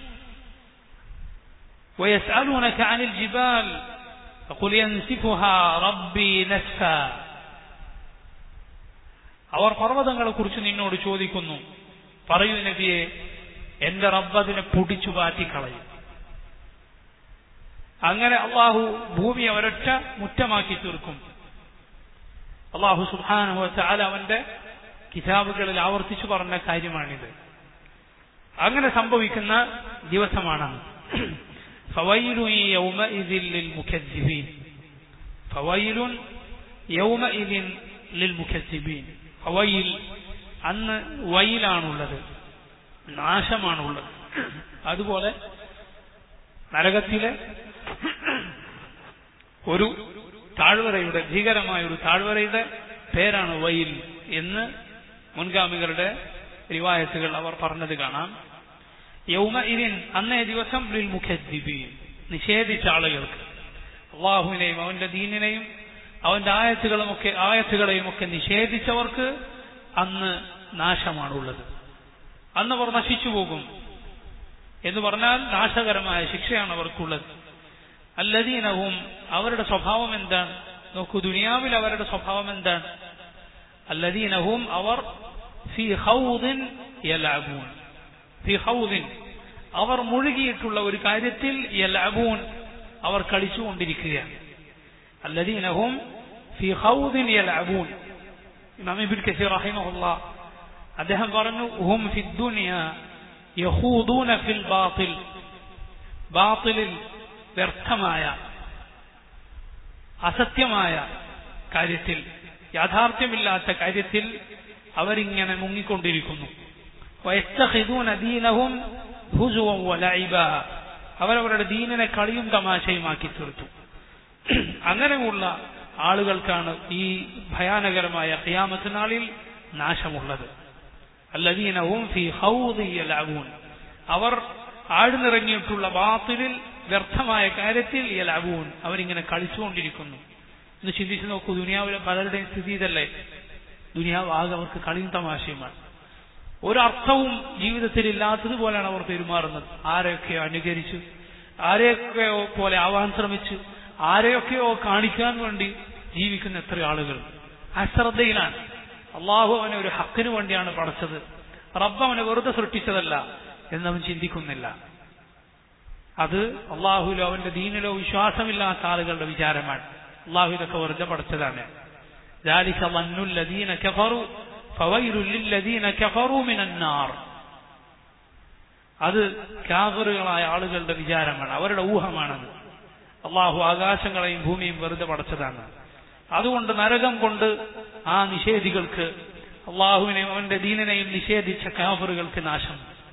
ويسألونك عن الجبال فقل ينسفها ربي نسفا അവർ പർവ്വതങ്ങളെ കുറിച്ച് നിന്നോട് ചോദിക്കുന്നു പറയൂ നബിയെ എന്റെ റബ്ബതിനെ പൊടിച്ചു പാറ്റിക്കളയും അങ്ങനെ അള്ളാഹു ഭൂമി ഒരൊറ്റ മുറ്റമാക്കി തീർക്കും അള്ളാഹു സുഹാനുഹ ചാല അവന്റെ കിതാബുകളിൽ ആവർത്തിച്ചു പറഞ്ഞ കാര്യമാണിത് അങ്ങനെ സംഭവിക്കുന്ന ദിവസമാണ് فويل يومئذ للمكذبين فويل يومئذ للمكذبين فويل അന്ന് വയിലാണുള്ളത് നാശമാണുള്ളത് അതുപോലെ നരകത്തിലെ ഒരു താഴ്വരയുടെ ഭീകരമായ ഒരു താഴ്വരയുടെ പേരാണ് വയിൽ എന്ന് മുൻഗാമികളുടെ റിവായത്തുകൾ അവർ പറഞ്ഞത് കാണാം യൗമ ഇരിൻ അന്നേ ദിവസം ലിൽ മുഖദ്ദിബീൻ നിഷേധിച്ച ആളുകൾക്ക് അള്ളാഹുവിനെയും അവന്റെ ദീനിനെയും അവന്റെ ആയത്തുകളുമൊക്കെ ആയത്തുകളെയും ഒക്കെ നിഷേധിച്ചവർക്ക് അന്ന് നാശമാണുള്ളത് അന്ന് അവർ നശിച്ചു പോകും എന്ന് പറഞ്ഞാൽ നാശകരമായ ശിക്ഷയാണ് അവർക്കുള്ളത് അല്ലദീനവും അവരുടെ സ്വഭാവം എന്താണ് നോക്കൂ ദുനിയാവിൽ അവരുടെ സ്വഭാവം എന്താണ് അല്ലദീനവും അവർ ഫി ഹൗദിൻ യലഅബൂൻ ഫി ഹൗദിൻ അവർ മുഴുകിയിട്ടുള്ള ഒരു കാര്യത്തിൽ യലഅബൂൻ അവർ കളിച്ചുകൊണ്ടിരിക്കുകയാണ് അല്ലദീനഹും ഫി ഹൗദിൻ യലഅബൂൻ ഇമാം ഇബ്നു കസീർ റഹിമഹുല്ലാ അദ്ദേഹം പറഞ്ഞു ഹും ഫി ദുനിയ യഹൂദൂന ഫിൽ ബാത്തിൽ ബാത്തിലിൽ വ്യർത്ഥമായ അസത്യമായ കാര്യത്തിൽ യാഥാർത്ഥ്യമില്ലാത്ത കാര്യത്തിൽ അവരിങ്ങനെ മുങ്ങിക്കൊണ്ടിരിക്കുന്നു ദീനഹും അവരവരുടെ ദീനിനെ കളിയും തമാശയുമാക്കി തീർത്തു അങ്ങനെയുള്ള ആളുകൾക്കാണ് ഈ ഭയാനകരമായ ഖിയാമത്ത് നാളിൽ നാശമുള്ളത് അല്ലദീനവും ഫി ഹൗദിയലാവൂൻ അവർ ആഴ്ന്നിറങ്ങിയിട്ടുള്ള ബാത്തിലിൽ വ്യർത്ഥമായ കാര്യത്തിൽ യലാവൂൻ അവരിങ്ങനെ കളിച്ചുകൊണ്ടിരിക്കുന്നു ഒന്ന് ചിന്തിച്ചു നോക്കൂ ദുനിയാവിലെ പലരുടെയും സ്ഥിതി ഇതല്ലേ ദുനിയാവ് ആകെ അവർക്ക് കളിയും തമാശയുമാണ് ഒരർത്ഥവും ജീവിതത്തിൽ ഇല്ലാത്തതുപോലെയാണ് അവർ പെരുമാറുന്നത് ആരെയൊക്കെയോ അനുകരിച്ചു ആരെയൊക്കെയോ പോലെ ആവാൻ ശ്രമിച്ചു ആരെയൊക്കെയോ കാണിക്കാൻ വേണ്ടി ജീവിക്കുന്ന എത്ര ആളുകൾ അശ്രദ്ധയിലാണ് അള്ളാഹു അവനെ ഒരു ഹക്കിന് വേണ്ടിയാണ് പടച്ചത് റബ്ബ് അവനെ വെറുതെ സൃഷ്ടിച്ചതല്ല എന്നവൻ ചിന്തിക്കുന്നില്ല അത് അള്ളാഹുലോ അവന്റെ ദീനിലോ വിശ്വാസമില്ലാത്ത ആളുകളുടെ വിചാരമാണ് അള്ളാഹു ഇതൊക്കെ വെറുതെ പഠിച്ചതാണ് ذلك ظن الذين كفروا فويل للذين كفروا من النار അത് കാഫറുകളായ ആളുകളുടെ വിചാരമാണ് അവരുടെ ഊഹമാണത് അള്ളാഹു ആകാശങ്ങളെയും ഭൂമിയും വെറുതെ പടച്ചതാണ് അതുകൊണ്ട് നരകം കൊണ്ട് ആ നിഷേധികൾക്ക് അള്ളാഹുവിനെയും അവന്റെ ദീനിനെയും നിഷേധിച്ച കാഫറുകൾക്ക് നാശം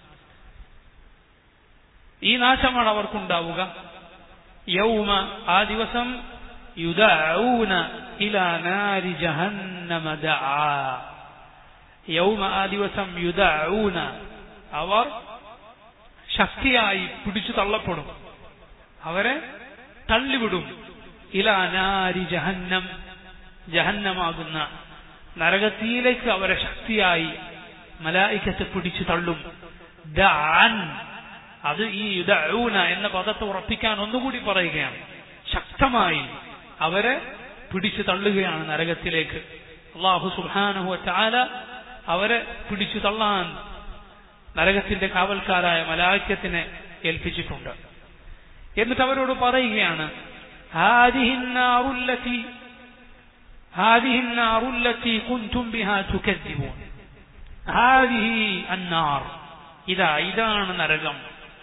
ഈ നാശമാണ് അവർക്കുണ്ടാവുക യൗമ ആ ദിവസം യുദഊന ഇലാ നാരി ജഹന്നമ ദആ യൗമ ആ ദിവസം യുദഊന അവർ ശക്തിയായി പിടിച്ചു തള്ളപ്പെടും അവരെ തള്ളിവിടും ഇലാ നാരി ജഹന്നം ജഹന്നമാകുന്ന നരകത്തിയിലേക്ക് അവരെ ശക്തിയായി മലായിക്കത്തെ പിടിച്ചു തള്ളും ദഅൻ. അത് ഈ യുദഊന എന്ന പദത്തെ ഉറപ്പിക്കാൻ ഒന്നുകൂടി പറയുകയാണ് ശക്തമായി അവരെ പിടിച്ചു തള്ളുകയാണ് നരകത്തിലേക്ക് അള്ളാഹു സുബ്ഹാനഹു വതആല അവരെ പിടിച്ചു തള്ളാൻ നരകത്തിന്റെ കാവൽക്കാരായ മലായിക്കത്തിനെ ഏൽപ്പിച്ചിട്ടുണ്ട് എന്നിട്ട് അവരോട് പറയുകയാണ് هذه النار التي هذه النار التي كنتم بها تكذبون هذه النار إذا إذان നരകം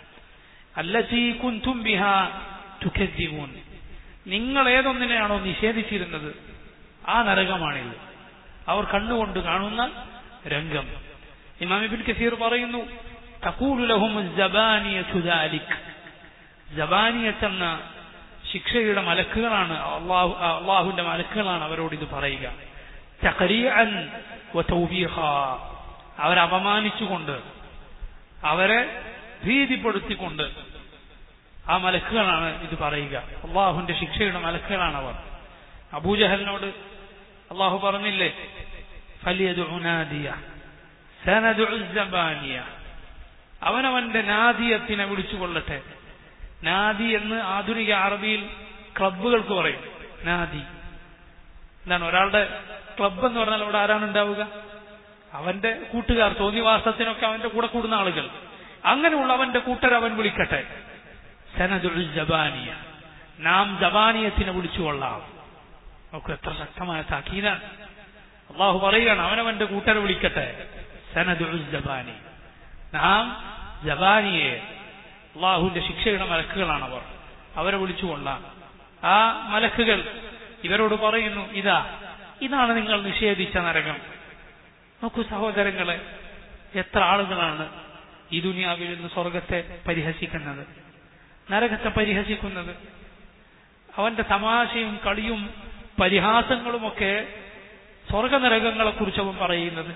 التي كنتم بها تكذبون നിങ്ങൾ ഏതൊന്നിനെയാണോ നിഷേധിച്ചിരുന്നത് ആ നരകമാണിത് അവർ കണ്ണുകൊണ്ട് കാണുന്ന രംഗം ഇമാം ഇബ്ൻ കസീർ പറയുന്നു തഖൂലു ലഹും الزبانية ذلك ജബാനിയത്ത് എന്ന ശിക്ഷയുടെ മലക്കുകളാണ് അള്ളാഹു അള്ളാഹുവിന്റെ മലക്കുകളാണ് അവരോട് ഇത് പറയുക തഖരീഅൻ വതൗബീഖ അവരെ അപമാനിച്ചുകൊണ്ട് അവരെ ഭീതിപ്പെടുത്തിക്കൊണ്ട് ആ മലക്കുകളാണ് ഇത് പറയുക അള്ളാഹുവിന്റെ ശിക്ഷയുടെ മലക്കുകളാണ് അവർ അബൂജഹലിനോട് അള്ളാഹു പറഞ്ഞില്ലേ ഫലിയദുഉ നാദിയ സനദുഉ الزبانية അവനവന്റെ നാദിയത്തിനെ വിളിച്ചു കൊള്ളട്ടെ നാദി എന്ന് ആധുനിക അറബിയിൽ ക്ലബ്ബുകൾക്ക് പറയും നാദി എന്താണ് ഒരാളുടെ ക്ലബ്ബ് എന്ന് പറഞ്ഞാൽ അവിടെ ആരാണ് ഉണ്ടാവുക അവന്റെ കൂട്ടുകാർ തോന്നിവാസത്തിനൊക്കെ അവന്റെ കൂടെ കൂടുന്ന ആളുകൾ അങ്ങനെയുള്ള അവന്റെ കൂട്ടർ അവൻ വിളിക്കട്ടെ സനദുൽ ജബാനിയ നാം ജബാനിയത്തിനെ വിളിച്ചുകൊള്ളാം നമുക്ക് എത്ര ശക്തമായ താക്കീനാണ് അള്ളാഹു പറയുകയാണ് അവനവന്റെ കൂട്ടരെ വിളിക്കട്ടെ സനദുൽ ജബാനി നാം ജബാനിയെ അള്ളാഹുവിന്റെ ശിക്ഷയുടെ മലക്കുകളാണ് അവർ അവരെ വിളിച്ചുകൊള്ളാം ആ മലക്കുകൾ ഇവരോട് പറയുന്നു ഇതാ ഇതാണ് നിങ്ങൾ നിഷേധിച്ച നരകം നോക്കൂ സഹോദരങ്ങളെ എത്ര ആളുകളാണ് ഈ ദുനിയാവിൽ നിന്ന് സ്വർഗത്തെ പരിഹസിക്കുന്നത് നരകത്തെ പരിഹസിക്കുന്നത് അവന്റെ തമാശയും കളിയും പരിഹാസങ്ങളുമൊക്കെ സ്വർഗനരകങ്ങളെ കുറിച്ച് അവൻ പറയുന്നത്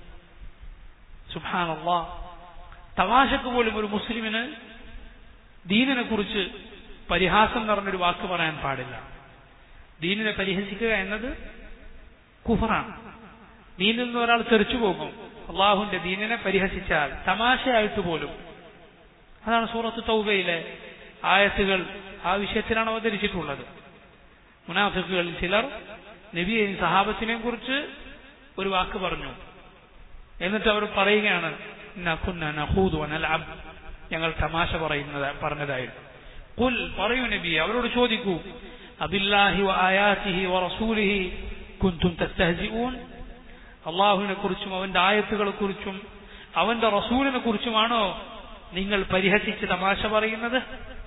സുഭാനല്ലാ തമാശക്ക് പോലും ഒരു മുസ്ലിമിന് ദീനിനെ കുറിച്ച് പരിഹാസം പറഞ്ഞൊരു വാക്ക് പറയാൻ പാടില്ല ദീനിനെ പരിഹസിക്കുക എന്നത് കുഫറാണ് ദീനിൽ നിന്ന് ഒരാൾ തെറിച്ചു പോകും അള്ളാഹുവിന്റെ ദീനിനെ പരിഹസിച്ചാൽ തമാശയായിട്ട് പോലും അതാണ് സൂറത്ത് തൗബയിലെ ആയത്തുകൾ ആ വിഷയത്തിലാണ് അവതരിച്ചിട്ടുള്ളത് മുനാഫിക്കുകളിൽ ചിലർ നബിയെയും സഹാബത്തിനെയും കുറിച്ച് ഒരു വാക്ക് പറഞ്ഞു എന്നിട്ട് അവർ പറയുകയാണ് നഖുന്ന നഖൂദു വനൽഅബ് ഞങ്ങൾ തമാശ പറയുന്നത് പറഞ്ഞതായിരുന്നു കുൽ പറയൂ നബി അവരോട് ചോദിക്കൂ അബില്ലാഹി വആയാതിഹി വറസൂലിഹി കുൻതും തസ്തഹ്സിഊൻ അള്ളാഹുവിനെ കുറിച്ചും അവന്റെ ആയത്തുകളെ കുറിച്ചും അവന്റെ റസൂലിനെ കുറിച്ചുമാണോ നിങ്ങൾ പരിഹസിച്ച് തമാശ പറയുന്നത്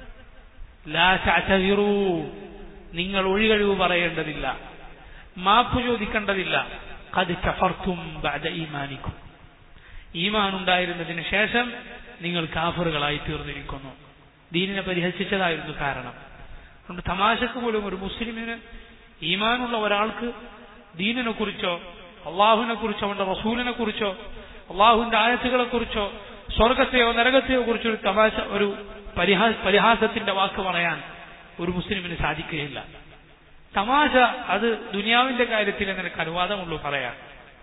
ലാ തഅ്തദിറൂ നിങ്ങൾ ഒഴികഴിവ് പറയേണ്ടതില്ല മാപ്പ് ചോദിക്കേണ്ടതില്ല ഖദ് കഫർത്തും ബഅദ ഈമാനിക്കും ഈമാൻ ഉണ്ടായിരുന്നതിന് ശേഷം നിങ്ങൾ കാഫറുകളായി തീർന്നിരിക്കുന്നു ദീനിനെ പരിഹസിച്ചതായിരുന്നു കാരണം അതുകൊണ്ട് തമാശക്ക് പോലും ഒരു മുസ്ലിമിന് ഈമാനുള്ള ഒരാൾക്ക് ദീനിനെ കുറിച്ചോ അള്ളാഹുവിനെ കുറിച്ചോ അവന്റെ റസൂലിനെ കുറിച്ചോ അള്ളാഹുവിന്റെ ആയത്തുകളെ കുറിച്ചോ സ്വർഗത്തെയോ നരകത്തെയോ കുറിച്ചോ ഒരു തമാശ ഒരു പരിഹാ പരിഹാസത്തിന്റെ വാക്ക് പറയാൻ ഒരു മുസ്ലിമിന് സാധിക്കുകയില്ല തമാശ അത് ദുനിയാവിന്റെ കാര്യത്തിൽ നിനക്ക് അനുവാദമുള്ളൂ പറയാൻ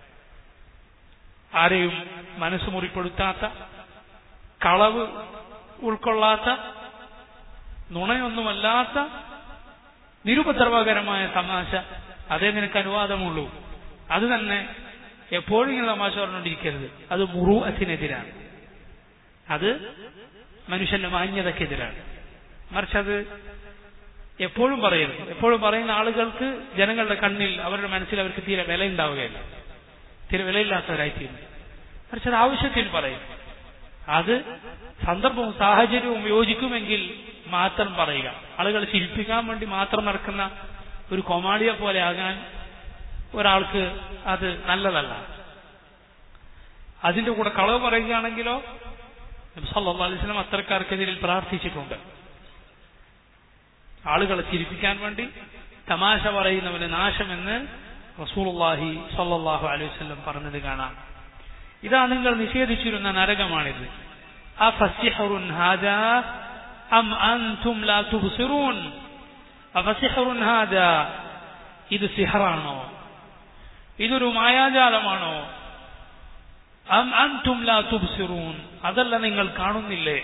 ആരെയും മനസ്സ് മുറിപ്പെടുത്താത്ത കളവ് ഉൾക്കൊള്ളാത്ത നുണയൊന്നുമല്ലാത്ത നിരുപദ്രവകരമായ തമാശ അതേ നിനക്ക് അനുവാദമുള്ളൂ അത് തന്നെ എപ്പോഴും ഇങ്ങനെ തമാശ പറഞ്ഞുകൊണ്ടിരിക്കരുത് അത് മുറുഅത്തിനെതിരാണ് അത് മനുഷ്യന്റെ മാന്യതക്കെതിരാണ് മറിച്ച് അത് എപ്പോഴും പറയരുത് എപ്പോഴും പറയുന്ന ആളുകൾക്ക് ജനങ്ങളുടെ കണ്ണിൽ അവരുടെ മനസ്സിൽ അവർക്ക് തീരെ വില ഉണ്ടാവുകയില്ല തീരെ വിലയില്ലാത്തവരായിത്തീരുന്നു മറിച്ച് അത് ആവശ്യത്തിന് പറയും അത് സന്ദർഭവും സാഹചര്യവും യോജിക്കുമെങ്കിൽ മാത്രം പറയുക ആളുകളെ ചിരിപ്പിക്കാൻ വേണ്ടി മാത്രം നടക്കുന്ന ഒരു കൊമാളിയെ പോലെ ആകാൻ ഒരാൾക്ക് അത് നല്ലതല്ല അതിന്റെ കൂടെ കളവ് പറയുകയാണെങ്കിലോ സല്ലല്ലാഹു അലൈഹി വസല്ലം അത്തരക്കാർക്കെതിരിൽ പ്രാർത്ഥിച്ചിട്ടുണ്ട് ആളുകളെ ചിരിപ്പിക്കാൻ വേണ്ടി തമാശ പറയുന്നവന് നാശമെന്ന് റസൂലുള്ളാഹി സല്ലല്ലാഹു അലൈഹി വസല്ലം പറഞ്ഞത് കാണാം ഇതാ നിങ്ങൾ നിഷേധിച്ചിരുന്ന നരകമാണിത് അഫസിഹറുൻ ഹാദാ അം അൻതും ലാ തുബ്സിറൂൻ അഫസിഹറുൻ ഹാദാ ഇത് സിഹറാണോ ഇതൊരു മായാജാലമാണോ അം അൻതും ലാ തുബ്സിറൂൻ അതല്ല നിങ്ങൾ കാണുന്നില്ലേ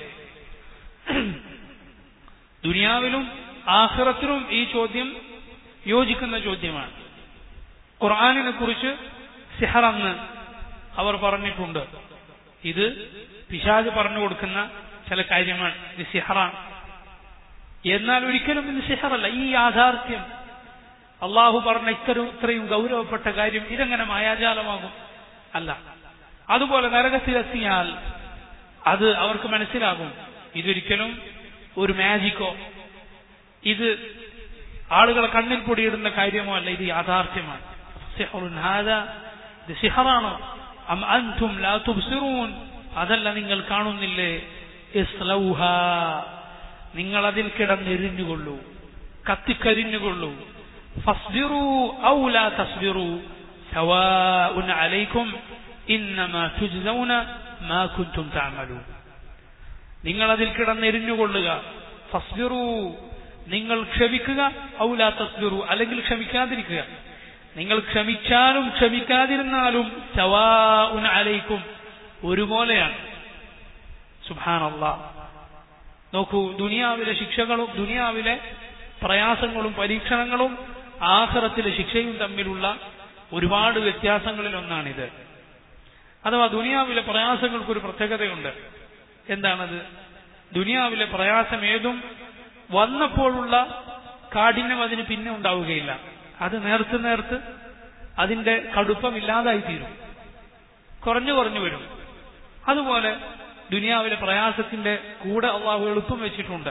ദുനിയാവിലും ആഖിറത്തിലും ഈ ചോദ്യം യോജിക്കുന്ന ചോദ്യമാണ് ഖുർആാനിനെ കുറിച്ച് സിഹറെന്ന് അവർ പറഞ്ഞിട്ടുണ്ട് ഇത് പിശാജ് പറഞ്ഞു കൊടുക്കുന്ന ചില കാര്യമാണ് ഇത് സിഹറാണ് എന്നാൽ ഒരിക്കലും ഇത് സിഹറല്ല ഈ യാഥാർത്ഥ്യം അള്ളാഹു പറഞ്ഞ ഇത്തരം ഇത്രയും ഗൗരവപ്പെട്ട കാര്യം ഇതെങ്ങനെ മായാജാലമാകും അല്ല അതുപോലെ നരകത്തിലെത്തിയാൽ അത് അവർക്ക് മനസ്സിലാകും ഇതൊരിക്കലും ഒരു മാജിക്കോ ഇത് ആളുകളെ കണ്ണിൽ പൊടിയിടുന്ന കാര്യമോ അല്ല ഇത് യാഥാർത്ഥ്യമാണ് സിഹറുൻ ഹാദ ഇത് സിഹറാണോ അം അൻതും ലാ തുബ്സിറൂൻ അതല്ല നിങ്ങൾ കാണുന്നില്ലേ ഇസ്ലൗഹ നിങ്ങൾ അതിൽ കിടന്നെരിഞ്ഞുകൊള്ളൂ കത്തിക്കരിഞ്ഞുകൊള്ളൂ ഫസ്ബിറു ഔ ലാ തസ്ബിറു സവാഉൻ അലൈക്കും ഇന്നമാ തുജ്സൗന മാ കുൻതും തഅമലൂൻ നിങ്ങൾ അതിൽ കിടന്നെരിഞ്ഞുകൊള്ളുക ഫസ്ബിറു നിങ്ങൾ ക്ഷമിക്കുക ഔ ലാ തസ്ബിറു അല്ലെങ്കിൽ ക്ഷമിക്കാതിരിക്കുക നിങ്ങൾ ക്ഷമിച്ചാലും ക്ഷമിക്കാതിരുന്നാലും സവാഉൻ അലൈക്കും ഒരുപോലെയാണ് സുബാനല്ല നോക്കൂ ദുനിയാവിലെ ശിക്ഷകളും ദുനിയാവിലെ പ്രയാസങ്ങളും പരീക്ഷണങ്ങളും ആഹ്റത്തിലെ ശിക്ഷയും തമ്മിലുള്ള ഒരുപാട് വ്യത്യാസങ്ങളിൽ ഒന്നാണിത് അഥവാ ദുനിയാവിലെ പ്രയാസങ്ങൾക്കൊരു പ്രത്യേകതയുണ്ട് എന്താണത് ദുനിയാവിലെ പ്രയാസം ഏതും വന്നപ്പോഴുള്ള കാഠിന്യം അതിന് പിന്നെ ഉണ്ടാവുകയില്ല അത് നേർത്ത് നേർത്ത് അതിന്റെ കടുപ്പം ഇല്ലാതായി തീരും കുറഞ്ഞു കുറഞ്ഞു വരും അതുപോലെ ദുനിയാവിലെ പ്രയാസത്തിന്റെ കൂടെ അള്ളാഹു എളുപ്പം വെച്ചിട്ടുണ്ട്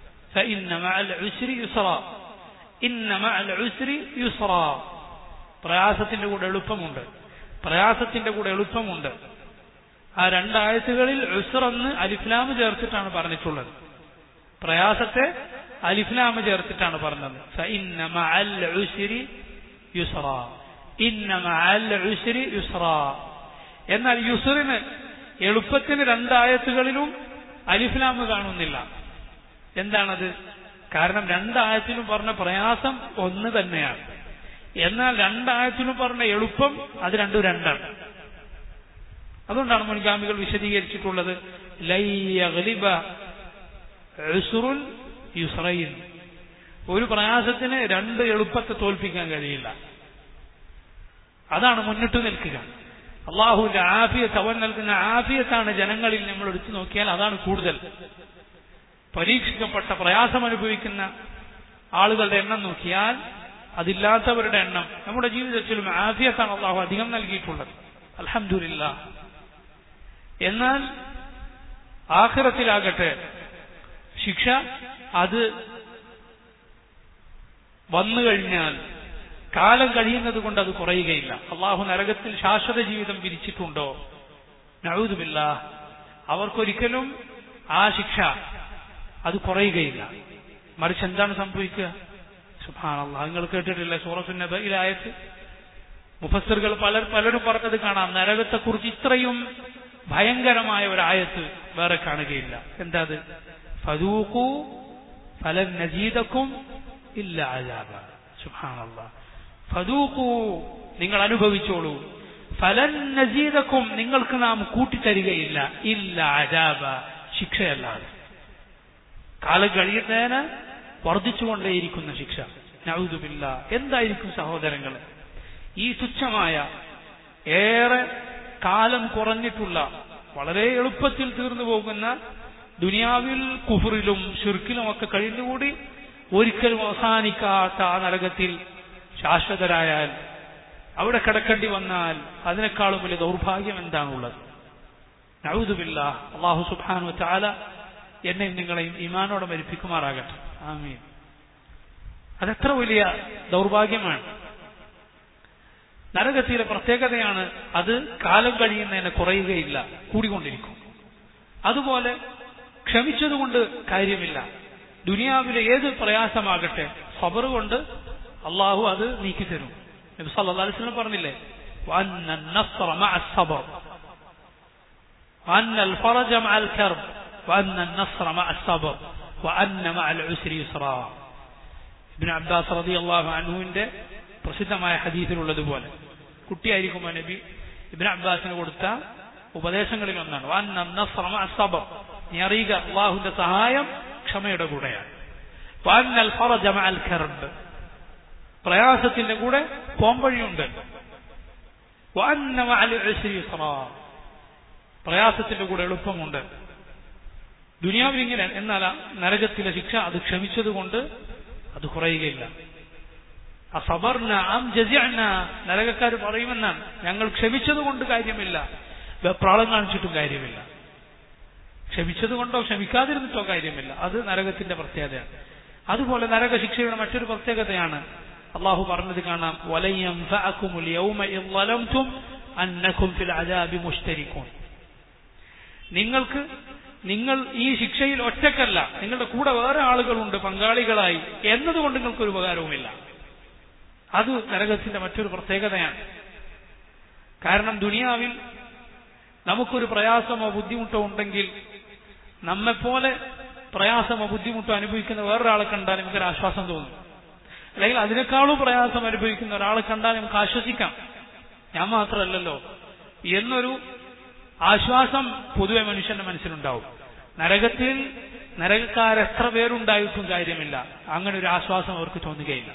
പ്രയാസത്തിന്റെ കൂടെ എളുപ്പമുണ്ട് പ്രയാസത്തിന്റെ കൂടെ എളുപ്പമുണ്ട് ആ രണ്ടായത്തുകളിൽ ഉസ്റന്ന് അലിഫ്ലാമ് ചേർത്തിട്ടാണ് പറഞ്ഞിട്ടുള്ളത് പ്രയാസത്തെ അലിഫ്ലാമ് ചേർത്തിട്ടാണ് പറഞ്ഞത് എന്നാൽ യുസറിന് എളുപ്പത്തിന് രണ്ടായത്തുകളിലും അലിഫ്ലാമ് കാണുന്നില്ല എന്താണത് കാരണം രണ്ടായത്തിലും പറഞ്ഞ പ്രയാസം ഒന്ന് തന്നെയാണ് എന്നാൽ രണ്ടായത്തിലും പറഞ്ഞ എളുപ്പം അത് രണ്ടും രണ്ടാണ് അതുകൊണ്ടാണ് മുൻഗാമികൾ വിശദീകരിച്ചിട്ടുള്ളത് യുസ്രൈൻ ഒരു പ്രയാസത്തിന് രണ്ട് എളുപ്പത്തെ തോൽപ്പിക്കാൻ കഴിയില്ല അതാണ് മുന്നിട്ട് നിൽക്കുക അള്ളാഹുവിന്റെ ആഫിയത്ത് അവൻ നൽകുന്ന ആഫിയത്താണ് ജനങ്ങളിൽ നമ്മൾ എടുത്തു നോക്കിയാൽ അതാണ് കൂടുതൽ പരീക്ഷിക്കപ്പെട്ട പ്രയാസം അനുഭവിക്കുന്ന ആളുകളുടെ എണ്ണം നോക്കിയാൽ അതില്ലാത്തവരുടെ എണ്ണം നമ്മുടെ ജീവിതത്തിലും ആഫിയത്താണ് അള്ളാഹു അധികം നൽകിയിട്ടുള്ളത് അലഹമില്ല എന്നാൽ ആഖിറത്തിലാകട്ടെ ശിക്ഷ അത് വന്നു കഴിഞ്ഞാൽ കാലം കഴിയുന്നത് കൊണ്ട് അത് കുറയുകയില്ല അള്ളാഹു നരകത്തിൽ ശാശ്വത ജീവിതം വിരിച്ചിട്ടുണ്ടോ നഴുതുമില്ല അവർക്കൊരിക്കലും ആ ശിക്ഷ അത് കുറയുകയില്ല മറിച്ച് എന്താണ് സംഭവിക്കുക സുഭാനല്ല നിങ്ങൾ കേട്ടിട്ടില്ല സൂറസുന്നബയിലായത് മുഫസറുകൾ പലർ പലരും പറഞ്ഞത് കാണാം നരകത്തെക്കുറിച്ച് ഇത്രയും ഭയങ്കരമായ ഒരു ആയത്ത് വേറെ കാണുകയില്ല എന്താ അത് ഫതൂക്കു ഫലൻ നജീദക്കും ഇല്ല അജാബ സുഭാനല്ല ഫതൂക്കു നിങ്ങൾ അനുഭവിച്ചോളൂ ഫലൻ നജീദക്കും നിങ്ങൾക്ക് നാം കൂട്ടിത്തരികയില്ല ഇല്ല അജാബ ശിക്ഷയല്ലാതെ കാലം കഴിയുന്നതിന് വർദ്ധിച്ചുകൊണ്ടേയിരിക്കുന്ന ശിക്ഷ നഴുതുമില്ല എന്തായിരിക്കും സഹോദരങ്ങളെ ഈ തുച്ഛമായ ഏറെ കാലം കുറഞ്ഞിട്ടുള്ള വളരെ എളുപ്പത്തിൽ തീർന്നു പോകുന്ന ദുനിയാവിൽ കുഫറിലും ഷുർക്കിലും ഒക്കെ കഴിഞ്ഞുകൂടി ഒരിക്കലും അവസാനിക്കാത്ത ആ നരകത്തിൽ ശാശ്വതരായാൽ അവിടെ കിടക്കേണ്ടി വന്നാൽ അതിനേക്കാളും വലിയ ദൗർഭാഗ്യം എന്താണുള്ളത് നഴുതുമില്ല അള്ളാഹു സുബാനു ചാല എന്നെയും നിങ്ങളെയും ഈമാനോടെ മരിപ്പിക്കുമാറാകട്ടെ ആമീൻ അതെത്ര വലിയ ദൗർഭാഗ്യമാണ് നരകത്തിലെ പ്രത്യേകതയാണ് അത് കാലം കഴിയുന്നതിന് കുറയുകയില്ല കൂടിക്കൊണ്ടിരിക്കും അതുപോലെ ക്ഷമിച്ചതുകൊണ്ട് കാര്യമില്ല ദുനിയാവിലെ ഏത് പ്രയാസമാകട്ടെ സബർ കൊണ്ട് അള്ളാഹു അത് നീക്കിത്തരും നബി സല്ലല്ലാഹു അലൈഹി വസല്ലം പറഞ്ഞില്ലേ وأن النصر مع الصبر وأن الفرج مع الكرب وأن النصر مع الصبر وأن مع العسر يسرا ഇബ്നു അബ്ബാസ് റളിയല്ലാഹു അൻഹുവിന്റെ പ്രസിദ്ധമായ ഹദീസിലുള്ളതുപോലെ കുട്ടിയായിരിക്കുമ്പോൾ നബി ഇബിൻ അബ്ബാസിന് കൊടുത്ത ഉപദേശങ്ങളിൽ ഒന്നാണ് വന്ന നസ്റ മഅ സബർ. നീ അറിയുക അള്ളാഹുവിന്റെ സഹായം ക്ഷമയുടെ കൂടെയാണ് വന്നൽ ഫറജ മഅൽ കർബ് പ്രയാസത്തിന്റെ കൂടെ പോംവഴിയുണ്ട് വഅന്ന മഅൽ ഉസ്രി യുസ്റാ. പ്രയാസത്തിന്റെ കൂടെ എളുപ്പമുണ്ട് ദുനിയാവിൽ ഇങ്ങനെ എന്നാൽ ആ നരകത്തിലെ ശിക്ഷ അത് ക്ഷമിച്ചതുകൊണ്ട് അത് കുറയുകയില്ല അസബർന അം ജസിഅന നരകക്കാർ പറയുമെന്നാണ് ഞങ്ങൾ ക്ഷമിച്ചതുകൊണ്ട് കാര്യമില്ല വെപ്രാളം കാണിച്ചിട്ടും കാര്യമില്ല ക്ഷമിച്ചതുകൊണ്ടോ ക്ഷമിക്കാതിരുന്നിട്ടോ കാര്യമില്ല അത് നരകത്തിന്റെ പ്രത്യേകതയാണ് അതുപോലെ നരക ശിക്ഷയുടെ മറ്റൊരു പ്രത്യേകതയാണ് അള്ളാഹു പറഞ്ഞത് കാണാം വലയം അന്നക്കും ഫിൽ അജാബി മുഷ്തരിക്കൂൻ നിങ്ങൾക്ക് നിങ്ങൾ ഈ ശിക്ഷയിൽ ഒറ്റക്കല്ല നിങ്ങളുടെ കൂടെ വേറെ ആളുകളുണ്ട് പങ്കാളികളായി എന്നതുകൊണ്ട് നിങ്ങൾക്കൊരു ഉപകാരവുമില്ല അത് നരകത്തിന്റെ മറ്റൊരു പ്രത്യേകതയാണ് കാരണം ദുനിയാവിൽ നമുക്കൊരു പ്രയാസമോ ബുദ്ധിമുട്ടോ ഉണ്ടെങ്കിൽ നമ്മെപ്പോലെ പ്രയാസമോ ബുദ്ധിമുട്ടോ അനുഭവിക്കുന്ന വേറൊരാളെ കണ്ടാൽ നമുക്കൊരു ആശ്വാസം തോന്നും അല്ലെങ്കിൽ അതിനേക്കാളും പ്രയാസം അനുഭവിക്കുന്ന ഒരാളെ കണ്ടാൽ നമുക്ക് ആശ്വസിക്കാം ഞാൻ മാത്രമല്ലല്ലോ എന്നൊരു ആശ്വാസം പൊതുവെ മനുഷ്യന്റെ മനസ്സിലുണ്ടാവും നരകത്തിൽ നരകക്കാരെത്ര പേരുണ്ടായിട്ടും കാര്യമില്ല അങ്ങനെ ഒരു ആശ്വാസം അവർക്ക് തോന്നുകയില്ല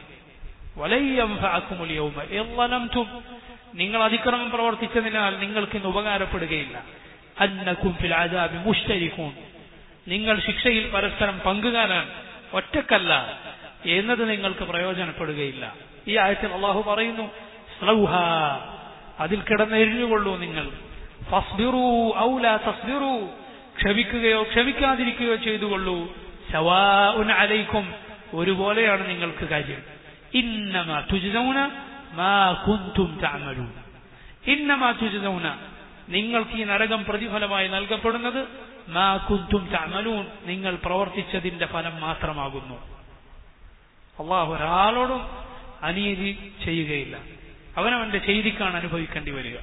വലയ്യം നിങ്ങൾ അതിക്രമം പ്രവർത്തിച്ചതിനാൽ നിങ്ങൾക്ക് ഇന്ന് ഉപകാരപ്പെടുകയില്ല അന്നക്കും ഫിൽ ആദാബി മുഷ്തരിക്കൂൻ നിങ്ങൾ ശിക്ഷയിൽ പരസ്പരം പങ്കുകാരാൻ ഒറ്റക്കല്ല എന്നത് നിങ്ങൾക്ക് പ്രയോജനപ്പെടുകയില്ല ഈ ആയത്തിൽ അള്ളാഹു പറയുന്നു സ്ലൗഹ അതിൽ കിടന്നെരിഞ്ഞുകൊള്ളൂ നിങ്ങൾ ഫസ്ബിറു ഔല തസ്ബിറു ക്ഷമിക്കുകയോ ക്ഷമിക്കാതിരിക്കുകയോ ചെയ്തുകൊള്ളൂ സവാഉൻ അലൈക്കും ഒരുപോലെയാണ് നിങ്ങൾക്ക് കാര്യം ഇന്നമ തുജിതൗന മാ കുന്തും തഅമലൂൻ ഇന്നമ തുജിതൗന നിങ്ങൾക്ക് ഈ നരകം പ്രതിഫലമായി നൽകപ്പെടുന്നത് മാ കുന്തും തഅമലൂൻ നിങ്ങൾ പ്രവർത്തിച്ചതിന്റെ ഫലം മാത്രമാകുന്നു അള്ളാഹു ഒരാളോടും അനീതി ചെയ്യുകയില്ല അവനവന്റെ ചെയ്തിക്കാണ് അനുഭവിക്കേണ്ടി വരിക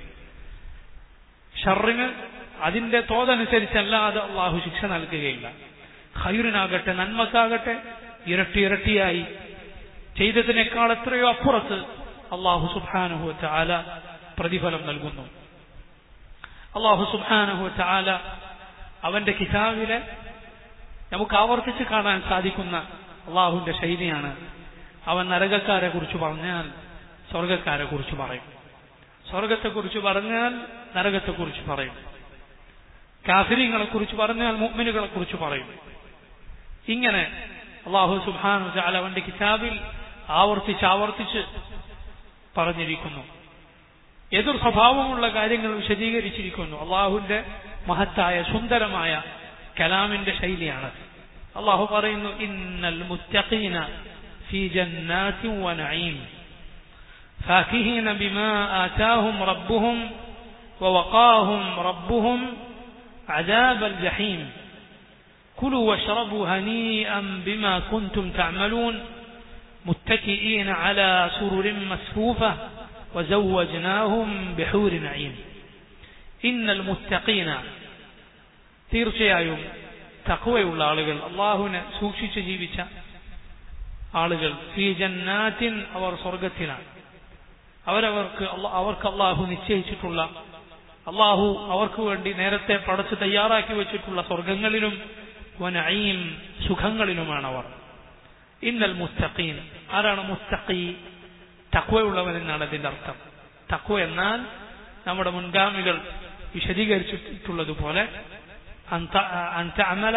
ഷറിന് അതിന്റെ തോതനുസരിച്ചല്ലാതെ അള്ളാഹു ശിക്ഷ നൽകുകയില്ല ഖൈറിനാകട്ടെ നന്മക്കാകട്ടെ ഇരട്ടി ഇരട്ടിയായി ചെയ്തതിനേക്കാൾ എത്രയോ അപ്പുറത്ത് അള്ളാഹു സുബാനുഹു ചാല പ്രതിഫലം നൽകുന്നു അള്ളാഹു സുബാനുഹു ചാല അവന്റെ കിതാബിലെ നമുക്ക് ആവർത്തിച്ച് കാണാൻ സാധിക്കുന്ന അള്ളാഹുവിന്റെ ശൈലിയാണ് അവൻ നരകക്കാരെ കുറിച്ച് പറഞ്ഞാൽ സ്വർഗക്കാരെ കുറിച്ച് പറയും സ്വർഗത്തെക്കുറിച്ച് പറഞ്ഞാൽ നരകത്തെക്കുറിച്ച് പറയും കാഫിരിങ്ങളെ കുറിച്ച് പറഞ്ഞാൽ മുഅ്മിനുകളെ കുറിച്ച് പറയും ഇങ്ങനെ അള്ളാഹു സുബാനു ചാല അവന്റെ കിതാബിൽ ആവർത്തിച്ച് ആവർത്തിച്ച് പറഞ്ഞിരിക്കുന്നു എതിർ സ്വഭാവമുള്ള കാര്യങ്ങൾ വിശദീകരിച്ചിരിക്കുന്നു അള്ളാഹുവിന്റെ മഹത്തായ സുന്ദരമായ കലാമിന്റെ ശൈലിയാണ് അള്ളാഹു പറയുന്നു ഇന്നൽ മുത്തഖീന ഫീ ജന്നാത്തിൻ വനഈം فاكهين بما آتاهم ربهم ووقاهم ربهم عذاب الجحيم كلوا واشربوا هنيئا بما كنتم تعملون متكئين على سرر مسفوفة وزوجناهم بحور نعيم إن المتقين തീർച്ചയായും തക്കവയുള്ള ആളുകൾ അള്ളാഹുവിനെ സൂക്ഷിച്ച് ജീവിച്ച ആളുകൾ ഫീ ജന്നാത്തിൻ അവർ സ്വർഗത്തിലാണ് അവരവർക്ക് അവർക്ക് അള്ളാഹു നിശ്ചയിച്ചിട്ടുള്ള അള്ളാഹു അവർക്ക് വേണ്ടി നേരത്തെ പടച്ച് തയ്യാറാക്കി വെച്ചിട്ടുള്ള സ്വർഗങ്ങളിലും വനഈം സുഖങ്ങളിലുമാണ് അവർ ഇന്നൽ മുസ്തഖീൻ ആരാണ് മുസ്തഖി തക്വയുള്ളവൻ എന്നാണ് അതിന്റെ അർത്ഥം തക്വ എന്നാൽ നമ്മുടെ മുൻഗാമികൾ വിശദീകരിച്ചിട്ടുള്ളതുപോലെ അമല